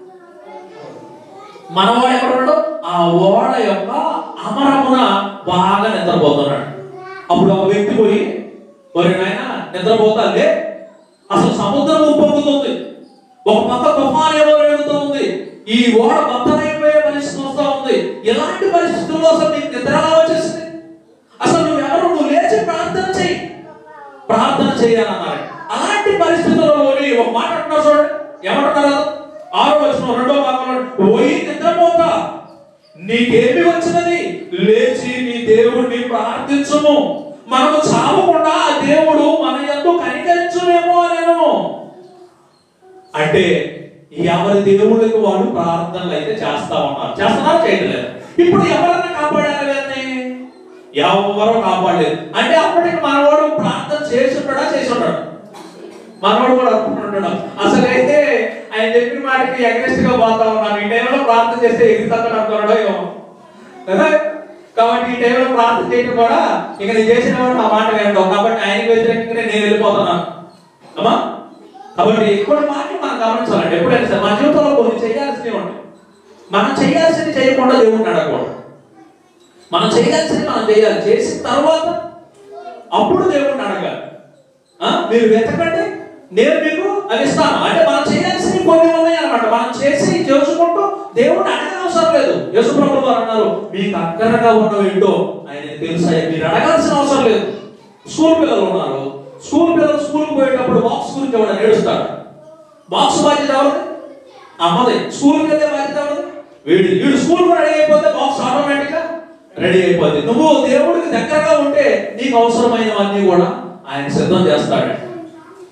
మనవాడు ఎక్కడ ఉన్నాడు ఆ ఓడ యొక్క అమరమున బాగా నిద్రపోతున్నాడు అప్పుడు ఒక వ్యక్తి పోయి మరి నాయన నిద్రపోతాలే అసలు సముద్రం ఉప్పొంగుతుంది ఒక పక్క తుఫాన్ ఏమో రేగుతూ ఉంది ఈ ఓడ బద్దలైపోయే పరిస్థితి వస్తూ ఉంది ఎలాంటి పరిస్థితుల్లో అసలు నీకు నిద్ర ఎలా వచ్చేసింది అసలు నువ్వు ఎవరు నువ్వు లేచి ప్రార్థన చెయ్యి ప్రార్థన చేయాలన్నారు అలాంటి పరిస్థితుల్లోని ఒక మాట అంటున్నారు చూడండి ఏమంటున్నారు ఆరో వచ్చిన రెండో భాగంలో పోయి నిద్రపోతా నీకేమి వచ్చినది లేచి నీ దేవుడిని ప్రార్థించుము మనము చావకుండా ఆ దేవుడు మన ఎందు కనికరించునేమో అనేను అంటే ఎవరి దేవుళ్ళకి వాళ్ళు ప్రార్థనలు అయితే చేస్తా ఉన్నారు చేస్తున్నారు చేయట్లేదు ఇప్పుడు ఎవరన్నా కాపాడారు వీళ్ళని ఎవరో కాపాడలేదు అంటే అప్పటికి మనవాడు ప్రార్థన చేసి ఉంటాడా చేసి ఉంటాడు మనవాడు కూడా అనుకుంటున్నాడు అసలైతే ఆయన చెప్పిన మాటకి అగ్రెస్ట్ గా పోతా ఉన్నాను ఈ టైంలో ప్రార్థన చేస్తే ఎగురుతాడు అనుకున్నాడో ఏమో కదా కాబట్టి ఈ టైంలో ప్రార్థన చేయడం కూడా ఇక నేను చేసిన వాడు నా మాట వినడం కాబట్టి ఆయనకి వ్యతిరేకంగా నేను వెళ్ళిపోతున్నాను అమ్మా కాబట్టి కొన్ని మాటలు మనం గమనించాలండి ఎప్పుడైనా సరే మన జీవితంలో కొన్ని చేయాల్సినవి ఉంటాయి మనం చేయాల్సింది చేయకుండా దేవుడిని అడగకూడదు మనం చేయాల్సింది మనం చేయాలి చేసిన తర్వాత అప్పుడు దేవుడిని అడగాలి ఆ? మీరు వెతకండి నేను మీకు అవి ఇస్తాను అంటే మనం చేయాల్సినవి కొన్ని ఉన్నాయి అనమాట మనం చేసి చేసుకుంటూ దేవుడిని అడగనవసరం లేదు యేసుప్రభు వారు అన్నారు మీకు అక్కరగా ఉన్నవి ఏంటో ఆయన తెలుసా మీరు అడగాల్సిన అవసరం లేదు స్కూల్ పిల్లలు ఉన్నారు స్కూల్ పిల్లలు స్కూల్కి పోయేటప్పుడు బాక్స్ గురించి ఎవరైనా ఏడుస్తాడు బాక్స్ బాధ్యత ఎవరిది అమ్మది స్కూల్కి వెళ్ళే బాధ్యత ఎవరిది వీడి వీడు స్కూల్ రెడీ అయిపోతే బాక్స్ ఆటోమేటిక్ గా రెడీ అయిపోద్ది నువ్వు దేవుడికి దగ్గరగా ఉంటే నీకు అవసరమైనవన్నీ కూడా ఆయన సిద్ధం చేస్తాడు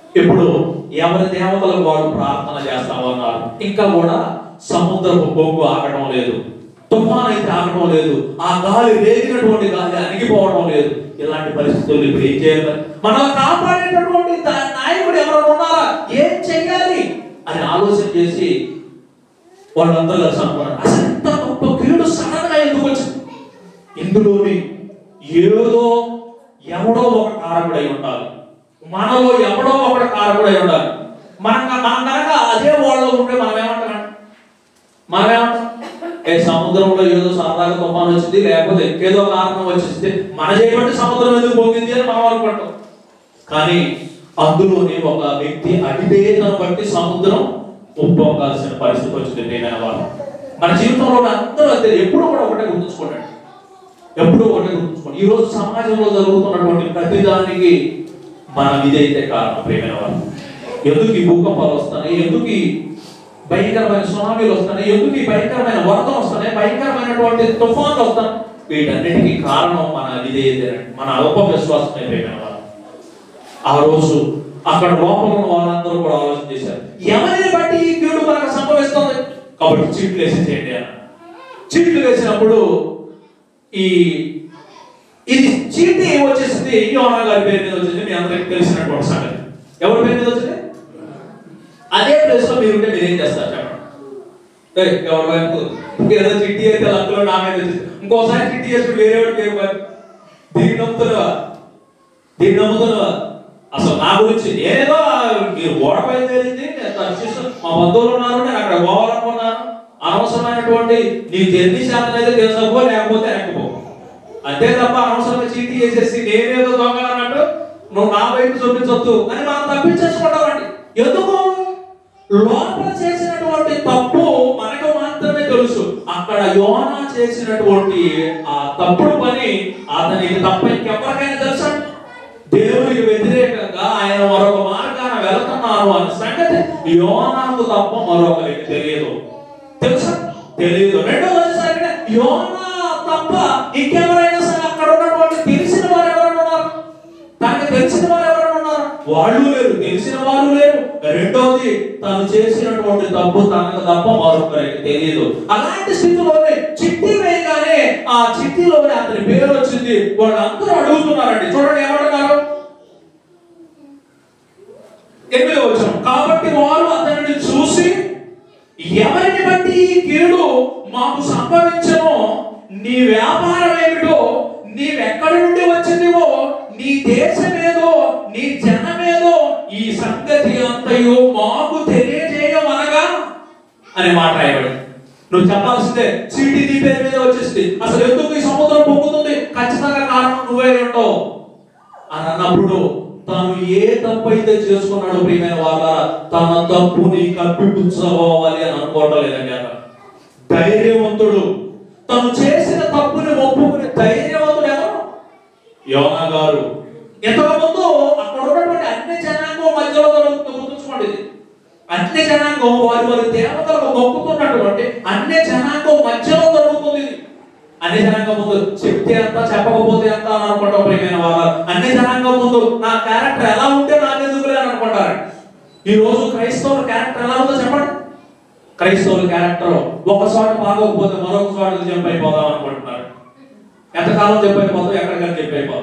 ఇప్పుడు ఎవరి దేవతలకు వాళ్ళు ప్రార్థన చేస్తామన్నారు ఇంకా కూడా సముద్రపు బొగ్గు ఆగడం లేదు తుఫాన్ అయితే ఆగడం లేదు ఆ గాలి రేగినటువంటి గాలి అణిగిపోవడం లేదు ఇలాంటి పరిస్థితులు ఇప్పుడు ఏం చేయాలి మనల్ని కాపాడేటటువంటి దా- నాయకుడు ఎవరు ఉన్నారా ఏం చెయ్యాలి అని ఆలోచన చేసి వాళ్ళందరూ కలిసి అనుకున్నారు అసలు ఇంత గొప్ప కీడు సడన్ గా ఎందుకు వచ్చింది ఇందులోని ఏదో ఎవడో ఒక కారకుడై ఉండాలి మనలో ఎవడో ఒకడు కారకుడై ఉండాలి మనం మనం కనుక అదే వాళ్ళలో ఉంటే మనం ఏమంటాం మనం ఏమంటాం ఏ సముద్రంలో ఏదో సరదాగా తుఫాన్ వచ్చింది లేకపోతే ఏదో కారణం వచ్చేస్తే మన చేయబట్టి సముద్రం ఎందుకు పోగింది అని మనం అనుకుంటాం కానీ అందులోని ఒక వ్యక్తి అడిదేతను బట్టి సముద్రం ఉప్పొంగాల్సిన పరిస్థితి వచ్చింది నేనైన వాళ్ళు మన జీవితంలో అందరూ అంతే ఎప్పుడు కూడా ఒకటే గుర్తుంచుకోండి ఎప్పుడు ఒకటే గుర్తుంచుకోండి ఈ రోజు సమాజంలో జరుగుతున్నటువంటి ప్రతిదానికి మన విధైతే కారణం ప్రేమైన వాళ్ళు ఎందుకు ఈ భూకంపాలు వస్తున్నాయి ఎందుకు ఈ భయంకరమైన సునామీలు వస్తున్నాయి ఎందుకు ఈ భయంకరమైన వరదలు వస్తున్నాయి భయంకరమైనటువంటి తుఫాన్లు వస్తున్నాయి వీటన్నిటికీ కారణం మన విధేయతే మన అల్ప విశ్వాసమే ప్రేమైన వాళ్ళు ఆ రోజు అక్కడ లోపల ఉన్న వాళ్ళందరూ కూడా ఆలోచన చేశారు ఎవరిని బట్టి ఈ కీడు మనకు సంభవిస్తుంది కాబట్టి చీట్లు వేసి చేయండి అన్న చీట్లు వేసినప్పుడు ఈ ఇది చీటి వచ్చేసింది యోనా గారి పేరు మీద వచ్చింది మీ అందరికి తెలిసినటువంటి సంగతి ఎవరి పేరు మీద వచ్చింది అదే ప్లేస్ లో మీరు ఉంటే మీరేం చేస్తారు చెప్పండి ఏయ్, ఎవరి వైపు ఏదో చిట్టి అయితే లక్కులో నా మీద వచ్చింది ఇంకోసారి చిట్టి చేసి వేరే వాడి పేరు వైపు దీన్ని నమ్ముతున్నావా దీన్ని నమ్ముతున్నావా అసలు నా గురించి నేనేదో మీరు ఓడపై తేలింది నేను తర్శిస్తూ మా బంధువులు ఉన్నారు నేను అక్కడ పోవాలనుకున్నాను అనవసరమైనటువంటి నీకు ఎన్ని శాతం అయితే తెలుసుకో లేకపోతే వెనకపో అంతే తప్ప అనవసరంగా చీటీ చేసేసి నేనేదో దొంగ అన్నట్టు నువ్వు నా వైపు చూపించొద్దు అని మనం తప్పించేసుకుంటామండి ఎందుకు లోపల చేసినటువంటి తప్పు మనకు మాత్రమే తెలుసు అక్కడ యోనా చేసినటువంటి ఆ తప్పుడు పని అతనికి తప్ప ఇంకెవరికైనా తెలుసా దేవునికి వ్యతిరేకంగా ఆయన మరొక మార్గాన వెళుతున్నారు అనే సంగతి యోనాకు తప్ప మరొకరికి తెలియదు తెలుసా తెలియదు రెండో వచ్చేసరికి యోనా తప్ప ఇంకెవరైనా సరే అక్కడ ఉన్నటువంటి తెలిసిన వారు ఎవరైనా ఉన్నారు తనకు తెలిసిన వారు ఎవరైనా ఉన్నారు వాళ్ళు లేరు తెలిసిన వారు లేరు రెండోది తను చేసినటువంటి తప్పు తనకు తప్ప మరొకరికి తెలియదు అలాంటి స్థితిలోనే చిట్టి వేయగానే ఆ చిట్టిలోనే అతని పేరు వచ్చింది వాళ్ళందరూ అడుగుతున్నారండి చూడండి ఏమంటున్నారు ఎనిమిది వచ్చిన కాబట్టి వారు అతనిని చూసి ఎవరిని బట్టి ఈ కీడు మాకు సంభవించను నీ వ్యాపారం ఏమిటో నీవెక్కడి నుండి వచ్చిందివో నీ దేశమేదో నీ జనమేదో ఈ సంగతి అంతయు మాకు తెలియజేయమనగా అనే మాట రాయబడి నువ్వు చెప్పాల్సిందే చీటీ నీ పేరు మీద వచ్చేసింది అసలు ఎందుకు ఈ సముద్రం పొంగుతుంది ఖచ్చితంగా కారణం నువ్వే ఉంటావు అని అన్నప్పుడు తాను ఏ తప్పు అయితే చేసుకున్నాడో ప్రియమైన వాళ్ళ తన తప్పుని కప్పిపుచ్చుకోవాలి అని అనుకోవటం లేదండి అక్కడ ధైర్యవంతుడు తను చేసిన తప్పుని ఒప్పుకునే ధైర్యవంతుడు ఎవరు యోనా గారు ఎంతకుముందు అక్కడ ఉన్నటువంటి అన్ని జనాంగం మధ్యలో జరుగుతుంది గుర్తుంచుకోండి ఇది. అన్ని జనాంగం వారి వారి దేవతలకు మొక్కుతున్నటువంటి అన్ని జనాంగం మధ్యలో జరుగుతుంది ఇది. అన్ని జనాంగం ముందు చెప్తే అంత చెప్పకపోతే అంత అని అనుకుంటాం ప్రియమైన వాళ్ళ అన్ని జనాంగం ముందు నా క్యారెక్టర్ ఎలా ఉంటే నాకెందుకులే అని అనుకుంటారు ఈ రోజు క్రైస్తవుల క్యారెక్టర్ ఎలా ఉందో చెప్పండి క్రైస్తవుల క్యారెక్టర్ ఒక చోట బాగోకపోతే మరొక చోట జంప్ అయిపోదాం అనుకుంటున్నారు ఎంతకాలం జంప్ అయిపోతాం ఎక్కడికైనా జంప్ అయిపోతాం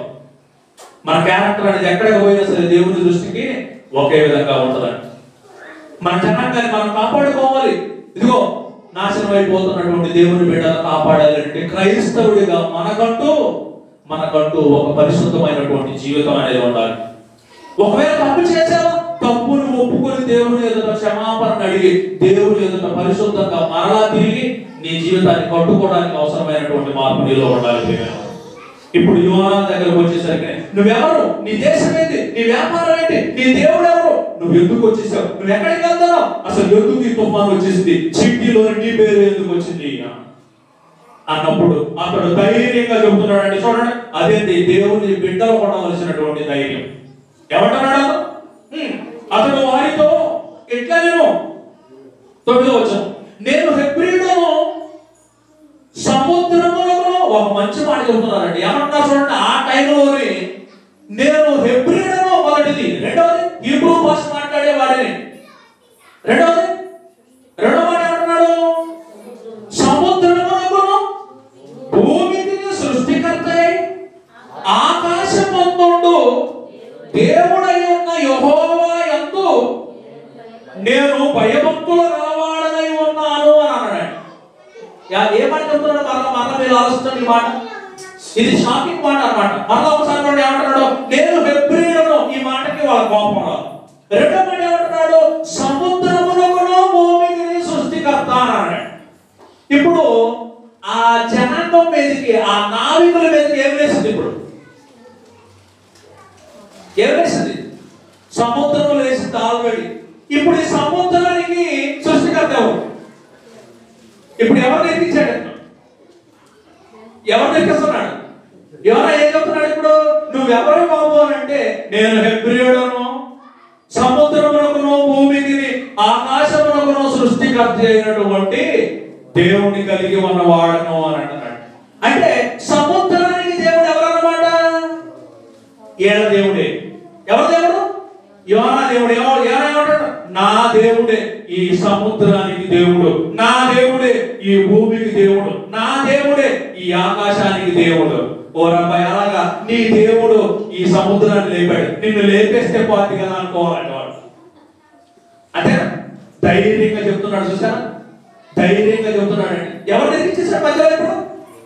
మన క్యారెక్టర్ అనేది ఎక్కడికి పోయినా సరే దేవుని దృష్టికి ఒకే విధంగా ఉంటుందండి మన జనాంగాన్ని మనం కాపాడుకోవాలి ఇదిగో నాశనం అయిపోతున్నటువంటి దేవుని బిడ్డలు కాపాడాలి అంటే క్రైస్తవుడిగా మనకంటూ మనకంటూ ఒక పరిశుద్ధమైనటువంటి జీవితం అనేది ఉండాలి ఒకవేళ తప్పు చేసావా తప్పును ఒప్పుకొని దేవుని ఎదుట క్షమాపణ అడిగి దేవుని ఎదుట పరిశుద్ధంగా మరలా తిరిగి నీ జీవితాన్ని కట్టుకోవడానికి అవసరమైనటువంటి మార్పు నీలో ఉండాలి ప్రియమైన ఇప్పుడు యువనా దగ్గరకు వచ్చేసరికి నువ్వెవరు నీ దేశం ఏంటి నీ వ్యాపారం ఏంటి నీ దేవుడు ఎవరు నువ్వు ఎందుకు వచ్చేసావు నువ్వు ఎక్కడికి వెళ్తున్నావు అసలు ఎందుకు ఈ తుఫాను వచ్చేసింది చిట్టిలో నీ పేరు ఎందుకు వచ్చింది అన్నప్పుడు అతడు ధైర్యంగా చెబుతున్నాడండి చూడండి అదేంటి దేవుని బిడ్డలు కొనవలసినటువంటి ధైర్యం ఏమంటున్నాడు అతను? హ్మ్. అతడు వారితో ఎట్లా నేను తొమ్మిదో వచ్చాను నేను హెబ్రిడను సముద్రములలో ఒక మంచి మాట చెబుతున్నారండి ఏమన్నా చూడండి ఆ టైంలోని నేను హెబ్రిడను మొదటిది రెండవది హీబ్రూ భాష వాడిని రెండవది రెండో మాట ఏమంటున్నాడు సముద్రమునకును భూమికి సృష్టికర్త ఆకాశమందుండు దేవుడై ఉన్న యెహోవా యందు నేను భయభక్తులు గలవాడనై ఉన్నాను అని అన్నాడు యా- ఏ మాట చెప్తున్నాడు మరలా మరలా మీరు ఆలోచించండి ఈ మాట ఇది షాకింగ్ మాట అన్నమాట మరలా ఒకసారి వాడు ఏమంటున్నాడు నేను హెబ్రియులను ఈ మాటకి వాళ్ళ కోపం రాదు రెండో మాట ఏమంటున్నాడు సముద్రమునకును భూమికి సృష్టికర్త అని అన్నాడు ఇప్పుడు ఆ జనాంగం మీదకి ఆ నావికుల మీదకి ఏం వేసింది ఇప్పుడు ఏం వేసింది సముద్రం వేసింది ఆల్రెడీ ఇప్పుడు ఈ సముద్రానికి సృష్టికర్త ఎవరు ఇప్పుడు ఎవరు నేర్పించాడు అతను? ఎవరు నేర్పిస్తున్నాడు ఎవరు ఏం చెప్తున్నాడు ఇప్పుడు నువ్వెవరు బాబు అని అంటే నేను హెబ్రియుడను సముద్రమునకును భూమికి ఆకాశమునకును సృష్టికర్త అయినటువంటి దేవుణ్ణి కలిగి ఉన్నవాడను అని అంటున్నాడు అంటే సముద్రానికి దేవుడు ఎవరన్నమాట ఏళ్ళ దేవుడే ఎవరు దేవుడు యోనా దేవుడు ఎవరు ఏమంటాడు నా దేవుడే ఈ సముద్రానికి దేవుడు నా దేవుడే ఈ భూమికి దేవుడు నా దేవుడే ఈ ఆకాశానికి దేవుడు ఓ రబ్బాయి అలాగా నీ దేవుడు ఈ సముద్రాన్ని లేపాడు నిన్ను లేపేస్తే పోతుంది కదా అనుకోవాలండి వాడు అంటే ధైర్యంగా చెప్తున్నాడు చూసారా ధైర్యంగా చెప్తున్నాడండి ఎవరు తెచ్చేసాడు మధ్యలో ఇప్పుడు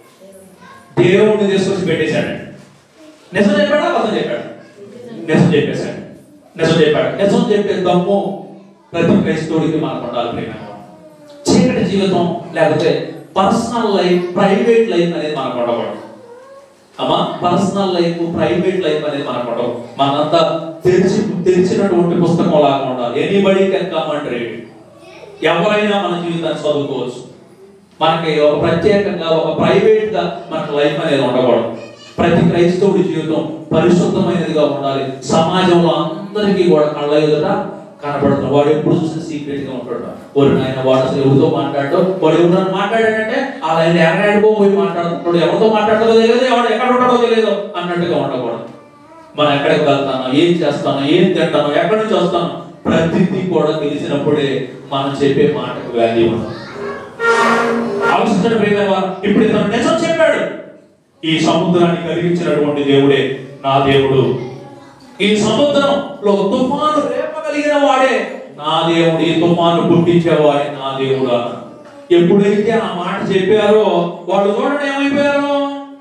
దేవుడిని తీసుకొచ్చి పెట్టేశాడండి నిజం చెప్పాడా అబద్ధం చెప్పాడు నిజం చెప్పేశాడు నిజం చెప్పాడు నిజం చెప్పే దమ్ము ప్రతి క్రైస్తవుడికి మనకు ఉండాలి ప్రేమ చీకటి జీవితం లేకపోతే పర్సనల్ లైఫ్ ప్రైవేట్ లైఫ్ అనేది మనకు ఉండకూడదు అమ్మా పర్సనల్ లైఫ్ ప్రైవేట్ లైఫ్ అనేది మనకు ఉండవు మనంతా తెరిచి తెరిచినటువంటి పుస్తకం లాగా ఉండాలి anybody can come and read ఎవరైనా మన జీవితాన్ని చదువుకోవచ్చు మనకి ఒక ప్రత్యేకంగా ఒక ప్రైవేట్ గా మనకు లైఫ్ అనేది ఉండకూడదు ప్రతి క్రైస్తవుడి జీవితం పరిశుద్ధమైనదిగా ఉండాలి సమాజంలో అందరికీ కూడా కళ్ళ ఎదుట కనబడుతుంది వాడు ఎప్పుడు చూసిన సీక్రెట్ గా ఉంటాడు వాడు నాయన వాడు అసలు ఎవరితో మాట్లాడటో వాడు ఎవరైనా మాట్లాడాడంటే ఆ ఆయన ఎక్కడెక్కడికో పోయి మాట్లాడుతున్నాడు ఎవరితో మాట్లాడదో తెలియదు ఎవడు ఎక్కడ ఉంటాడో తెలియదు అన్నట్టుగా ఉండకూడదు మనం ఎక్కడికి వెళ్తాను ఏం చేస్తాను ఏం తింటాను ఎక్కడి నుంచి వస్తాను ప్రతిదీ కూడా తెలిసినప్పుడే మనం చెప్పే మాటకు వాల్యూ ఉంటుంది ఆలోచించడం ప్రియమైన వారు, ఇప్పుడు ఇతను నిజం చెప్పాడు ఈ సముద్రాన్ని కలిగించినటువంటి దేవుడే నా దేవుడు ఈ సముద్రంలో తుఫాను రేపగలిగిన వాడే నా దేవుడు ఈ తుఫాను పుట్టించేవాడే నా దేవుడు అన్నాడు. ఎప్పుడైతే ఆ మాట చెప్పారో వాళ్ళు చూడండి ఏమైపోయారు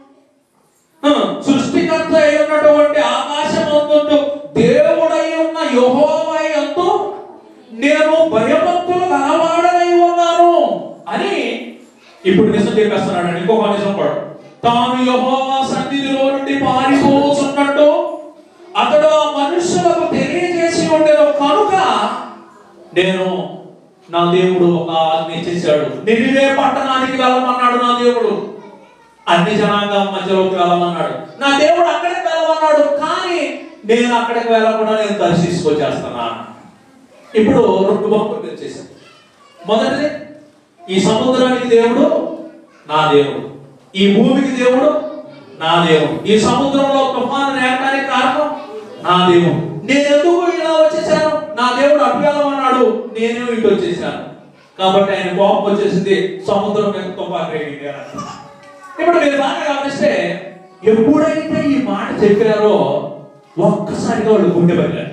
ఆ, సృష్టికర్త అయి ఉన్నటువంటి ఆకాశమందు దేవుడై ఉన్న యెహోవా యందు నేను భయభక్తులు కలవాడనై ఉన్నాను అని ఇప్పుడు నిజం చెప్పేస్తున్నాడు ఇంకొక నిజం కూడా తాను యెహోవా సన్నిధిలో నుండి పారిపోతున్నట్టు అతడు ఆ మనుషులకు తెలియజేసి ఉండేది కనుక నేను నా దేవుడు ఒక ఆజ్ఞ చేశాడు నినివే పట్టణానికి వెళ్ళమన్నాడు నా దేవుడు అన్ని జనాంగం మధ్యలోకి వెళ్ళమన్నాడు నా దేవుడు అక్కడికి వెళ్ళమన్నాడు కానీ నేను అక్కడికి వెళ్ళకుండా నేను దర్శించుకొచ్చేస్తానా ఇప్పుడు రెండు బొమ్మలు తెచ్చేసాను మొదటిది ఈ సముద్రానికి దేవుడు నా దేవుడు ఈ భూమికి దేవుడు నా దేవుడు ఈ సముద్రంలో తుఫాను రేగడానికి కారణం నా దేవుడు నేను ఎందుకు ఇలా వచ్చేసాను నా దేవుడు అటు వెళ్ళమన్నాడు నేను ఇటు వచ్చేసాను కాబట్టి ఆయన కోపం వచ్చేసింది సముద్రం మీద తుఫాను రేగింది అని అన్నాడు. ఇప్పుడు మీరు బాగా గమనిస్తే ఎప్పుడైతే ఈ మాట చెప్పారో ఒక్కసారిగా వాళ్ళు గుండె పడిగారు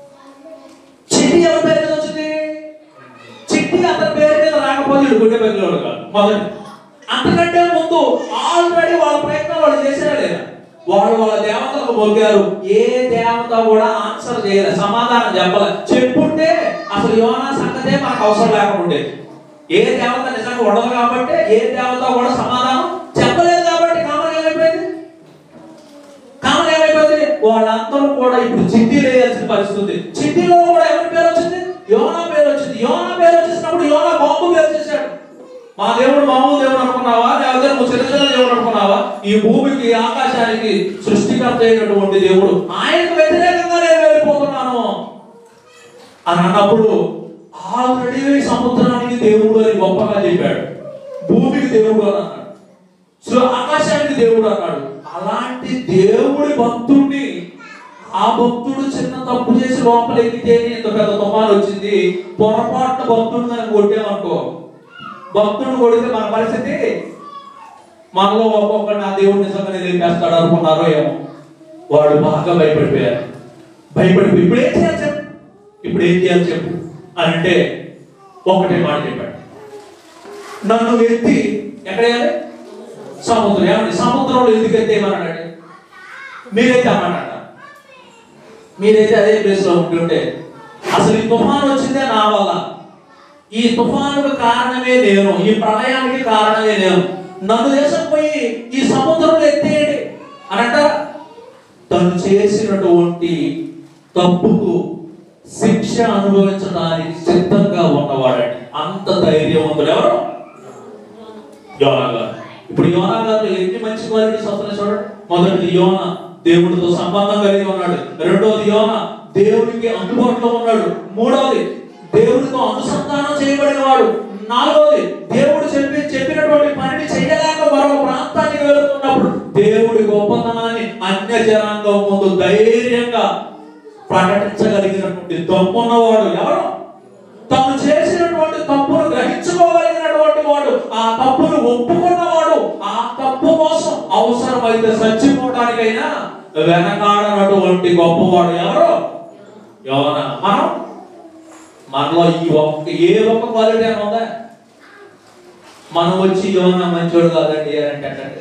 చిట్టి ఎవరి పేరు మీద వచ్చింది చిట్టి అతని పేరు మీద రాకపోతే వీడు గుండె పగిలేవాడు కాదు మొదటి అంతకంటే ముందు ఆల్రెడీ వాళ్ళ ప్రయత్నం వాళ్ళు చేశారా లేదా వాళ్ళు వాళ్ళ దేవతలకు మొగ్గారు ఏ దేవత కూడా ఆన్సర్ చేయలేదు సమాధానం చెప్పలే చెప్పుంటే అసలు యోనా సంగతే మనకు అవసరం లేకుండా ఏ దేవత నిజంగా ఉండదు కాబట్టి ఏ దేవత కూడా సమాధానం చెప్పలేదు కాబట్టి కామన్ ఏమైపోయింది కామన్ ఏమైపోయింది వాళ్ళందరూ కూడా ఇప్పుడు చిట్టి వేయాల్సిన పరిస్థితి చిట్టిలో కూడా ఎవరి పేరు వచ్చింది యోనా పేరు వచ్చింది యోనా పేరు వచ్చేసినప్పుడు యోనా బాంబు పేరు చేశాడు మా దేవుడు మామూలు దేవుడు అనుకున్నావా లేకపోతే నువ్వు చిన్నచిన్న దేవుడు అనుకున్నావా ఈ భూమికి ఆకాశానికి సృష్టికర్త అయినటువంటి దేవుడు ఆయనకు వ్యతిరేకంగా నేను వెళ్ళిపోతున్నాను అని అన్నప్పుడు ఆల్రెడీ సముద్రానికి దేవుడు అని గొప్పగా చెప్పాడు భూమికి దేవుడు అని అన్నాడు సో ఆకాశానికి దేవుడు అన్నాడు అలాంటి దేవుడి భక్తుడిని ఆ భక్తుడు చిన్న తప్పు చేసి లోపల ఎక్కితేనే ఇంత పెద్ద తుఫాన్ వచ్చింది పొరపాటున భక్తుడు మనం కొట్టామనుకో భక్తుడు కొడితే మన పరిస్థితి మనలో ఒక్కొక్కడు నా దేవుడు నిజంగానే లేపేస్తాడు అనుకున్నారో ఏమో వాడు బాగా భయపడిపోయారు భయపడిపోయి ఇప్పుడు ఏం చేయాలి చెప్పు ఇప్పుడు ఏం చేయాలి చెప్పు అని అంటే ఒకటే మాట చెప్పాడు నన్ను ఎత్తి ఎక్కడ వేయాలి సముద్రం ఏమండి సముద్రంలో ఎందుకు ఎత్తేయమన్నాడు మీరైతే అమ్మన్నాడ మీరైతే అదే ప్లేస్ లో ఉంటుంటే అసలు ఈ తుఫాన్ వచ్చిందే నా వల్ల ఈ తుఫానుకు కారణమే నేను ఈ ప్రళయానికి కారణమే నేను నన్ను దేశం పోయి ఈ సముద్రంలో ఎత్తేయండి అని అంటారా తను చేసినటువంటి తప్పుకు శిక్ష అనుభవించడానికి సిద్ధంగా ఉన్నవాడండి అంత ధైర్యవంతుడు ఎవరు యోనా గారు ఇప్పుడు యోనా గారు ఎన్ని మంచి క్వాలిటీస్ వస్తున్నాయి చూడండి మొదటిది యోన దేవుడితో సంబంధం కలిగి ఉన్నాడు రెండవది యోన దేవుడికి అందుబాటులో ఉన్నాడు మూడవది దేవుడితో అనుసంధానం చేయబడిన వాడు నాలుగవది దేవుడు చెప్పి చెప్పినటువంటి పనిని చేయలేక మరొక ప్రాంతానికి వెళుతున్నప్పుడు దేవుడి గొప్పతనాన్ని అన్య జనాంగం ముందు ధైర్యంగా ప్రకటించగలిగినటువంటి దమ్మున్నవాడు ఎవరు తను చేసినటువంటి తప్పును గ్రహించుకోగలిగినటువంటి వాడు ఆ తప్పును ఒప్పుకున్నవాడు ఆ తప్పు కోసం అవసరమైతే చచ్చిపోవడానికైనా వెనకాడనటువంటి గొప్పవాడు ఎవరు ఎవరన్నా మనం మనలో ఈ ఒక్క ఏ ఒక్క క్వాలిటీ అని ఉందా మనం వచ్చి యోన మంచోడు కాదండి అని అంటే అంటే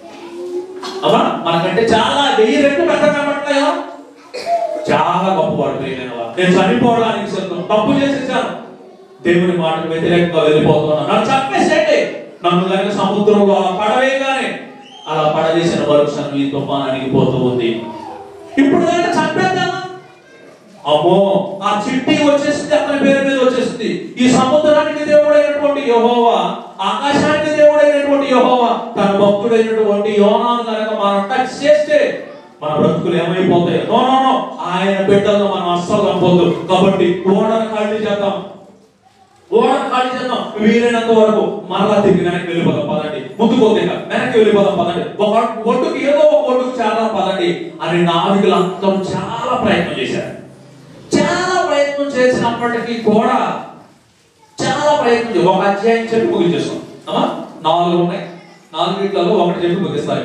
అమ్మా మనకంటే చాలా వెయ్యి రెట్లు పెద్ద కనబడతాయో చాలా గొప్పవాడు ప్రియమైన వాడు నేను చనిపోవడానికి సిద్ధం తప్పు చేసేసాను దేవుని మాటకు వ్యతిరేకంగా వెళ్ళిపోతున్నాను నన్ను చంపేసేయండి నన్ను కనుక సముద్రంలో అలా పడవేయగానే అలా పడవేసిన వరుసను ఈ తుఫాన్ అణిగిపోతూ ఉంది ఇప్పుడు కనుక చంపేద్దామా అమ్మో ఆ చిట్టి వచ్చేసింది అతని పేరు మీద వచ్చేసింది ఈ సముద్రానికి దేవుడైనటువంటి యహోవా ఆకాశానికి దేవుడైనటువంటి యహోవా తన భక్తుడైనటువంటి యోనాను కనుక మనం టచ్ చేస్తే మన బ్రతుకులు ఏమైపోతాయి నో నో నో ఆయన బిడ్డలను మనం అస్సలు నమ్మొద్దు కాబట్టి ఓడను ఖాళీ చేద్దాం ఓడను ఖాళీ చేద్దాం వీలైనంత వరకు మరలా తిరిగి వెనక్కి వెళ్ళిపోదాం పదండి ముందుకు వద్దు ఇక. వెనక్కి వెళ్ళిపోదాం పదండి ఒక ఒడ్డుకి ఏదో ఒక ఒడ్డుకు చేద్దాం పదండి అని నావికులు అంతం చాలా ప్రయత్నం చేశారు చాలా ప్రయత్నం చేసినప్పటికీ కూడా చాలా ప్రయత్నం చేసి- ఒక అధ్యాయం చెప్పి ముగించేసాం అమ్మా నాలుగు ఉన్నాయి నాలుగిట్లలో ఒకటి చెప్పి ముగిస్తారు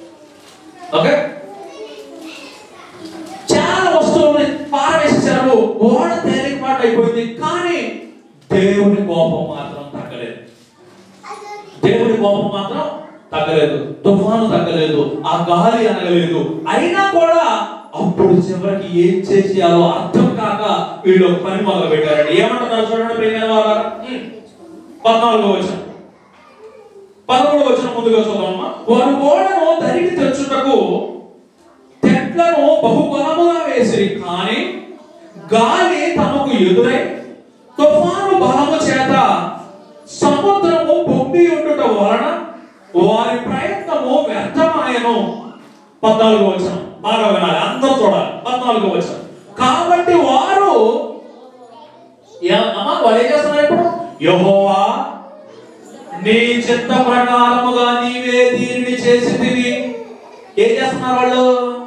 ఓకే చాలా వస్తువుల్ని పారవేసేశారు ఓడ తేలికపాటు అయిపోయింది కానీ దేవుని కోపం మాత్రం తగ్గలేదు దేవుని కోపం మాత్రం తగ్గలేదు తుఫాను తగ్గలేదు ఆ గాలి అనగలేదు అయినా కూడా అప్పుడు చివరికి ఏం చేసేయాలో అర్థం కాక వీళ్ళు ఒక పని మొదలు పెట్టారండి ఏమంటున్నారు చూడండి ప్రియమైన వాళ్ళ పద్నాలుగో వచ్చిన పదమూడు వచ్చిన ముందుగా చూద్దామమ్మా వారు ఓడను దరికి తెచ్చుటకు తెట్లను బహుబలముగా వేసిరి కానీ గాలి తమకు ఎదురై తుఫాను బలము చేత సముద్రము పొంగి ఉండుట వలన వారి ప్రయత్నము వ్యర్థమాయను పద్నాలుగు వచ్చిన బాగా వినాలి అందరూ చూడాలి పద్నాలుగు వచ్చిన కాబట్టి వారు ఏ- అమ్మా వాళ్ళు ఏం చేస్తున్నారు ఇప్పుడు యెహోవా నీ చిత్త ప్రకారముగా నీవే దీనిని చేసితివి ఏం చేస్తున్నారు వాళ్ళు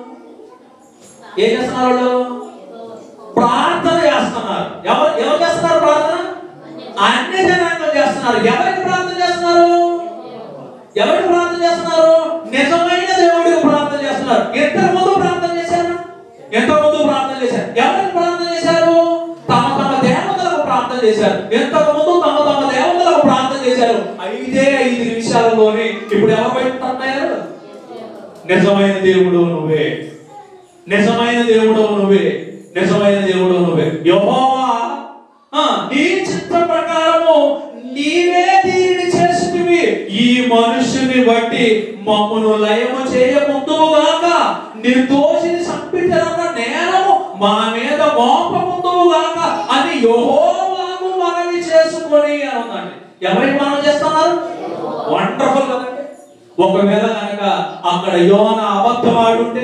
ఏం చేస్తున్నారు వాళ్ళు ప్రార్థన చేస్తున్నారు ఎవరు ఎవరు చేస్తున్నారు ప్రార్థన అన్ని జనాంగం చేస్తున్నారు ఎవరికి ప్రార్థన చేస్తున్నారు ఎవరికి ప్రార్థన చేస్తున్నారు నిజమైన దేవుడికి ప్రార్థన చేస్తున్నారు ఎంత ముందు ప్రార్థన చేశారు ఎంత ముందు ప్రార్థన చేశారు ఎవరికి ప్రార్థన చేశారు తమ తమ దేవతలకు ప్రార్థన చేశారు ఎంతకు ముందు తమ తమ దేవతలకు ప్రార్థన చేశారు ఐదే ఐదు నిమిషాలలోనే ఇప్పుడు ఎవరు బయటపడ్డారు నిజమైన దేవుడు నువ్వే నిజమైన దేవుడు నువ్వే నిజమైన దేవుడు నువ్వే యెహోవా ఆ, నీ చిత్త ప్రకారము నీవే దీనిని చేసినవి ఈ మనుషుని బట్టి మమ్మను లయము చేయముందుగాక నిర్దోషిని చంపించదన్న నేరము మా మీద మోపముందుగాక అని యెహోవాకు మనవి చేసుకొని అని ఉందండి ఎవరికి మనం చేస్తున్నారు వండర్ఫుల్ కదండి ఒకవేళ కనుక అక్కడ యోన అబద్ధం ఆడి ఉంటే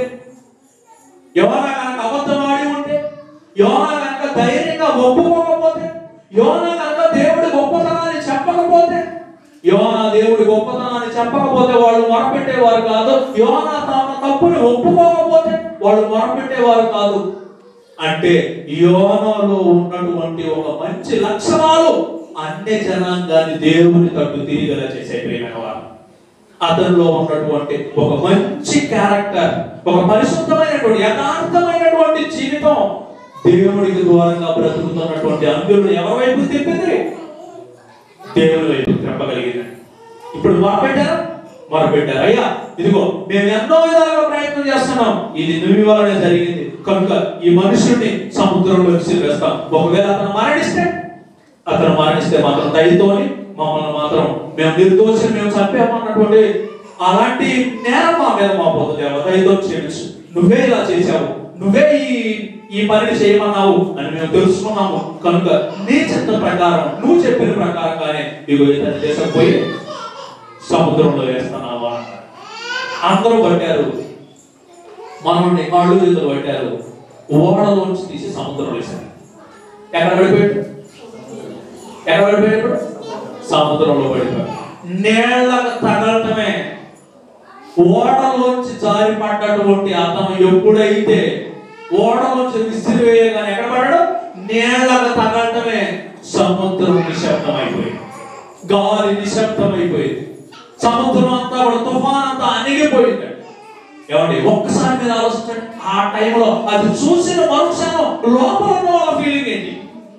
యోన కనుక అబద్ధం ఆడి ఉంటే యోన కనుక ధైర్యంగా ఒప్పుకోకపోతే యోన కనుక దేవుడి గొప్పతనాన్ని చెప్పకపోతే యోన దేవుడి గొప్పతనాన్ని చెప్పకపోతే వాళ్ళు మొరపెట్టేవారు కాదు యోన తమ తప్పుని ఒప్పుకోకపోతే వాళ్ళు మొరపెట్టేవారు కాదు అంటే యోనలో ఉన్నటువంటి ఒక మంచి లక్షణాలు అన్య జనాంగాన్ని దేవుని తట్టు తిరిగేలా చేసే ప్రియమైన వారు అతనిలో ఉన్నటువంటి ఒక మంచి క్యారెక్టర్ ఒక పరిశుద్ధమైనటువంటి యథార్థమైనటువంటి జీవితం దేవుడికి దూరంగా బ్రతుకుతున్నటువంటి అందులో ఎవరి వైపు తిప్పింది దేవుని వైపు తిప్పగలిగింది ఇప్పుడు మొరపెట్టారా మొరపెట్టారు అయ్యా ఇదిగో మేము ఎన్నో విధాలుగా ప్రయత్నం చేస్తున్నాం ఇది నువ్వు వలనే జరిగింది కనుక ఈ మనుషుడిని సముద్రంలో విసిరేస్తాం ఒకవేళ అతను మరణిస్తే అతను మరణిస్తే మాత్రం దయతోని మమ్మల్ని మాత్రం మేము నిర్దోషులు మేము చంపామన్నటువంటి అలాంటి నేరం మా మీద మోపోతుంది దేవా దయతో క్షమించు నువ్వే ఇలా చేశావు నువ్వే ఈ ఈ పనిని చేయమన్నావు అని మేము తెలుసుకున్నాము కనుక నీ చిత్త ప్రకారం నువ్వు చెప్పిన ప్రకారంగానే ఇగో ఇతను తీసుకుపోయి సముద్రంలో వేస్తున్నావా అన్నారు. అందరూ పట్టారు మనల్ని కాళ్ళు చేతులు పట్టారు ఓడలోంచి తీసి సముద్రంలో వేశారు ఎక్కడ పడిపోయాడు ఎక్కడ పడిపోయాడు ఇప్పుడు? సముద్రంలో పడిపోయాడు నేళ్లకు తగలటమే ఓడలోంచి జారి పడ్డటువంటి అతను ఎప్పుడైతే ఓడలోంచి విసిరివేయగానే ఎక్కడ పడ్డాడు నేళ్లకు తగలటమే సముద్రం నిశ్శబ్దమైపోయింది గాలి నిశ్శబ్దమైపోయింది సముద్రం అంతా కూడా తుఫాన్ అంతా అణిగిపోయింది ఏమండి ఒక్కసారి మీద ఆలోచించండి ఆ టైంలో అది చూసిన మరుక్షణం లోపల ఉన్న వాళ్ళ ఫీలింగ్ ఏంటి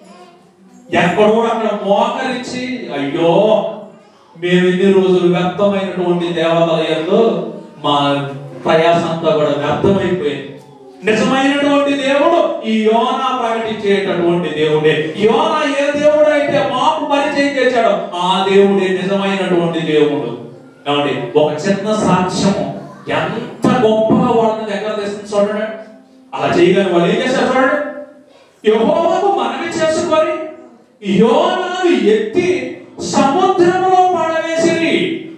ఎక్కడో అక్కడ మోకరించి అయ్యో మేము ఇన్ని రోజులు వ్యర్థమైనటువంటి దేవాలయంలో మా ప్రయాస అంతా కూడా వ్యర్థమైపోయింది నిజమైనటువంటి దేవుడు ఈ యోన ప్రకటించేటటువంటి దేవుడే యోన ఏ దేవుడు అయితే మాకు పరిచయం చేశాడో ఆ దేవుడే నిజమైనటువంటి దేవుడు కాబట్టి ఒక చిన్న సాక్ష్యము ఎంత గొప్పగా వాళ్ళని దగ్గర తెస్తుంది చూడండి అలా చేయగానే వాళ్ళు ఏం చేశారు చూడండి యెహోవాకు మనవి చేసుకొని యోనాను ఎత్తి సముద్రంలో పడవేసిరి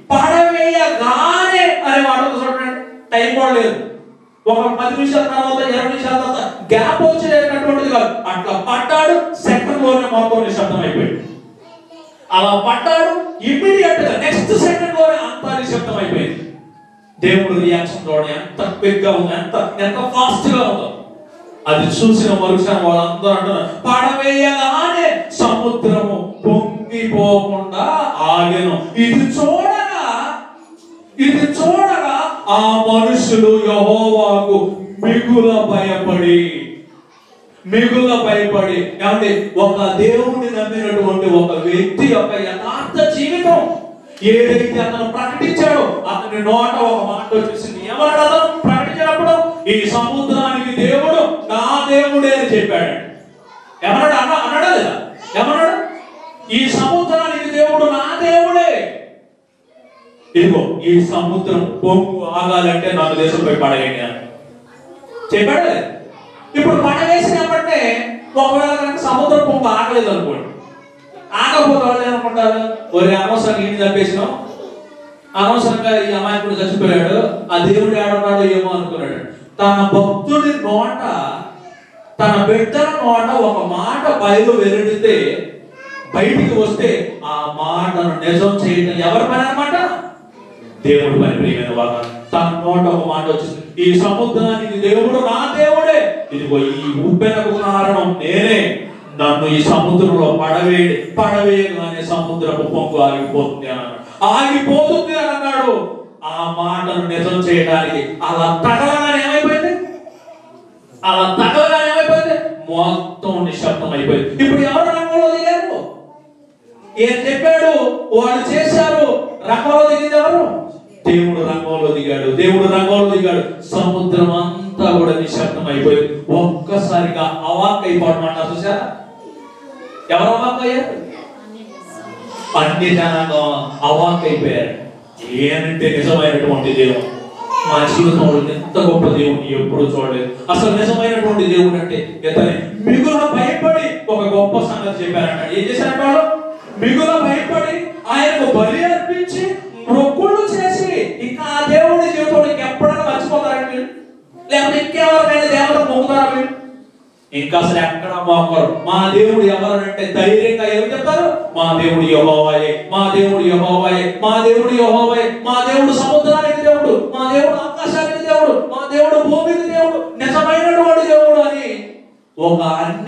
పడవేయగానే అనే వాడు చూడండి టైం కూడా లేదు ఒక పది నిమిషాల తర్వాత ఇరవై నిమిషాల తర్వాత గ్యాప్ వచ్చేటటువంటిది కాదు అట్లా పడ్డాడు సెకండ్ లోనే మొత్తం నిశ్శబ్దం అయిపోయింది అలా పడ్డాడు ఇమ్మీడియట్ గా నెక్స్ట్ సెకండ్ లోనే అంతా నిశ్శబ్దం అయిపోయింది దేవుడు రియాక్షన్ చూడండి ఎంత క్విక్ గా ఉంది ఎంత ఎంత ఫాస్ట్ గా ఉందో అది చూసిన మరుక్షణం వాళ్ళందరూ అంటున్నారు పడవేయగానే సముద్రము పొంగిపోకుండా ఆగెను ఇది చూడగా ఇది చూడగా ఆ మనుషులు యహోవాకు మిగుల భయపడి మిగుల భయపడి ఏమంటే ఒక దేవుడిని నమ్మినటువంటి ఒక వ్యక్తి యొక్క యథార్థ జీవితం ఏదైతే అతను ప్రకటించాడో అతని నోట ఒక మాట వచ్చేసింది ఏమన్నాడు అతను ప్రకటించినప్పుడు ఈ సముద్రానికి దేవుడు నా దేవుడే అని చెప్పాడు ఏమన్నాడు అన్న అన్నాడా లేదా ఏమన్నాడు ఈ సముద్రానికి దేవుడు నా దేవుడే ఇదిగో ఈ సముద్రం పొంగు ఆగాలంటే నాకు దేశంపై పడగండి అని చెప్పాడు లేదా? ఇప్పుడు పడవేసినప్పుడే ఒకవేళ కనుక సముద్రం పొంగు ఆగలేదు అనుకోండి ఆగకపోతే వాళ్ళు ఏమనుకుంటారు ఒరే అనవసరంగా ఇంటి చంపేసినాం అనవసరంగా ఈ అమాయకుడు చచ్చిపోయాడు ఆ దేవుడు ఏడున్నాడు ఏమో అనుకున్నాడు తన భక్తుడి నోట తన బిడ్డల నోట ఒక మాట బయలు వెలుడితే బయటికి వస్తే ఆ మాటను నిజం చేయడం ఎవరి పని అన్నమాట దేవుడు పని ప్రియమైన వాళ్ళ తన నోట ఒక మాట వచ్చింది ఈ సముద్రానికి దేవుడు నా దేవుడే ఇదిగో ఈ ఉప్పెనకు కారణం నేనే నన్ను ఈ సముద్రంలో పడవేడి పడవేయగానే సముద్రపు పొంగు ఆగిపోతుంది అని అన్నాడు ఆగిపోతుంది అని అన్నాడు ఆ మాటను నిజం చేయడానికి అలా తగలగానే ఏమైపోయింది అలా తగలగానే ఏమైపోయింది మొత్తం నిశ్శబ్దం అయిపోయింది ఇప్పుడు ఎవరు రంగంలో దిగారు ఏం చెప్పాడు వాళ్ళు చేశారు రంగంలో దిగింది ఎవరు దేవుడు రంగంలో దిగాడు దేవుడు రంగంలో దిగాడు సముద్రం అంతా కూడా నిశ్శబ్దం అయిపోయింది ఒక్కసారిగా అవాక్ అయిపోవడం అంట చూసారా ఎవరు అవాక్ అయ్యారు అన్ని జనాంగం అవాక్ అయిపోయారు ఏనంటే నిజమైనటువంటి దేవుడు మా జీవితంలో ఎంత గొప్ప దేవుడిని ఎప్పుడు చూడలేదు అసలు నిజమైనటువంటి దేవుడు అంటే ఇతని మిగుల భయపడి ఒక గొప్ప సంగతి చెప్పారంట ఏం చేశారంట వాళ్ళు మిగుల భయపడి ఆయనకు బలి అర్పించి మొక్కులు చేసి ఇంకా ఆ దేవుడి జీవితంలో ఇంకెప్పుడైనా మర్చిపోతారండి వీళ్ళు? లేకపోతే ఇంకెవరికైనా దేవత మొక్కుతారా వీళ్ళు ఇంకా అసలు ఎక్కడ మోకరు మా దేవుడు ఎవరంటే ధైర్యంగా ఏమి చెప్తారు మా దేవుడు యహోవాయే మా దేవుడు యహోవాయే మా దేవుడు యహోవాయే మా దేవుడు సముద్రానికి దేవుడు మా దేవుడు ఆకాశానికి దేవుడు మా దేవుడు భూమికి దేవుడు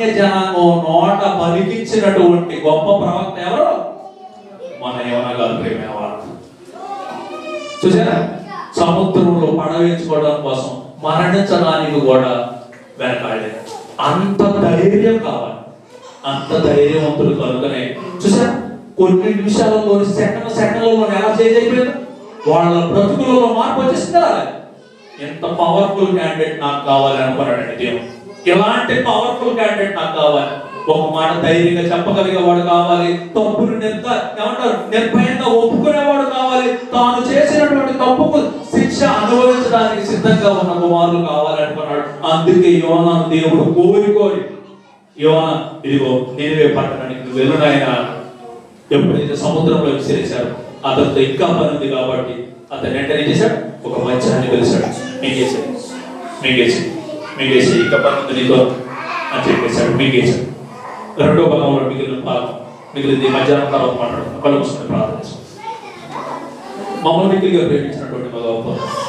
అన్య జనాంగం నోట పలికించినటువంటి గొప్ప ప్రవక్త ఎవరు మన ఏమన్నా గారు ప్రేమైన వారు చూసారా సముద్రంలో పడవేసుకోవడం కోసం మరణించడానికి కూడా వెనకాడలేదు అంత ధైర్యం కావాలి అంత ధైర్యవంతులు కనుకనే చూసారా కొన్ని నిమిషాలలో సెకండ్ సెకండ్లలో ఎలా చేంజ్ అయిపోయింది వాళ్ళ బ్రతుకులలో మార్పు వచ్చేసిందా ఎంత పవర్ఫుల్ క్యాండిడేట్ నాకు కావాలి అనుకున్నాడండి దేవుడు ఎలాంటి పవర్ఫుల్ క్యాండిడేట్ నాకు కావాలి ఒక మాట ధైర్యంగా చెప్పగలిగే వాడు కావాలి తప్పును నిర్ద ఏమంటారు నిర్భయంగా ఒప్పుకునేవాడు కావాలి తాను చేసినటువంటి తప్పుకు శిక్ష అనుభవించడానికి సిద్ధంగా ఉన్న కుమారులు కావాలనుకున్నాడు అందుకే యోనాను దేవుడు కోరి కోరి యోన ఇదిగో నేనే పట్టణానికి నువ్వు వెళ్ళునాయన ఎప్పుడైతే సముద్రంలో విసిరేశారు అతనితో ఇంకా పని ఉంది కాబట్టి అతను వెంటనే చేశాడు ఒక మత్స్యాన్ని పిలిచాడు మింగేశాడు మింగేసి మింగేసి ఇంకా పని ఉంది నీతో అని చెప్పేశాడు మింగేశాడు రెండో భాగంలో మిగిలిన భాగం మిగిలింది మధ్యాహ్నం తర్వాత మాట్లాడుతున్నాం కళ్ళు మూసుకుని ప్రార్థన చేసుకుంటాం. మమ్మల్ని మిగిలిగా ప్రేమించినటువంటి మా గొప్ప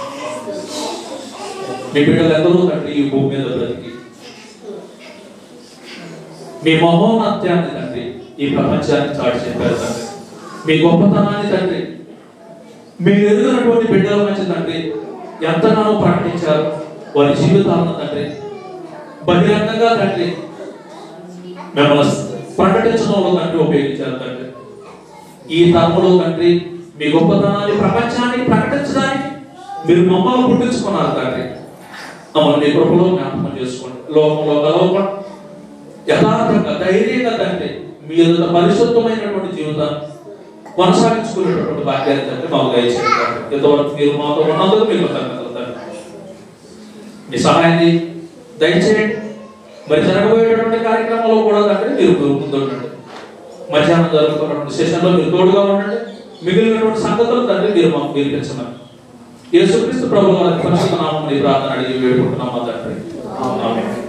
మీ బిడ్డలు ఎందరో తండ్రి ఈ భూమి మీద బ్రతికి మీ మహోన్నత్యాన్ని తండ్రి ఈ ప్రపంచానికి చాటి చెప్పారు తండ్రి మీ గొప్పతనాన్ని తండ్రి మీరు ఎదుగునటువంటి బిడ్డల మధ్య తండ్రి ఎంతగానో ప్రకటించారు వారి జీవితాలను తండ్రి బహిరంగంగా తండ్రి మిమ్మల్ని ప్రకటించడంలో తండ్రి ఉపయోగించారు తండ్రి ఈ తరములో తండ్రి మీ గొప్పతనాన్ని ప్రపంచానికి ప్రకటించడానికి మీరు మమ్మల్ని పుట్టించుకున్నారు తండ్రి మమ్మల్ని మీ కృపలో జ్ఞాపకం చేసుకోండి లోకంలో కలవకుండా యథార్థంగా ధైర్యంగా తండ్రి మీ ఎదుట పరిశుద్ధమైనటువంటి జీవితాన్ని కొనసాగించుకునేటటువంటి భాగ్యాన్ని తండ్రి మాకు దయచేయండి తండ్రి. ఇంతవరకు మీరు మాతో ఉన్నందుకు మీకు కృతజ్ఞతలు తండ్రి మీ సహాయాన్ని దయచేయండి మరి జరగబోయేటటువంటి కార్యక్రమంలో కూడా తండ్రి మీరు ముందుండండి మధ్యాహ్నం జరుగుతున్నటువంటి సెషన్లో మీరు తోడుగా ఉండండి మిగిలినటువంటి సంగతులు తండ్రి మీరు మాకు నేర్పించమని యేసుక్రీస్తు ప్రభు వారి పరిశుద్ధ నామం ప్రార్థన అడిగి వేడుకుంటున్నామా తండ్రి ఆమేన్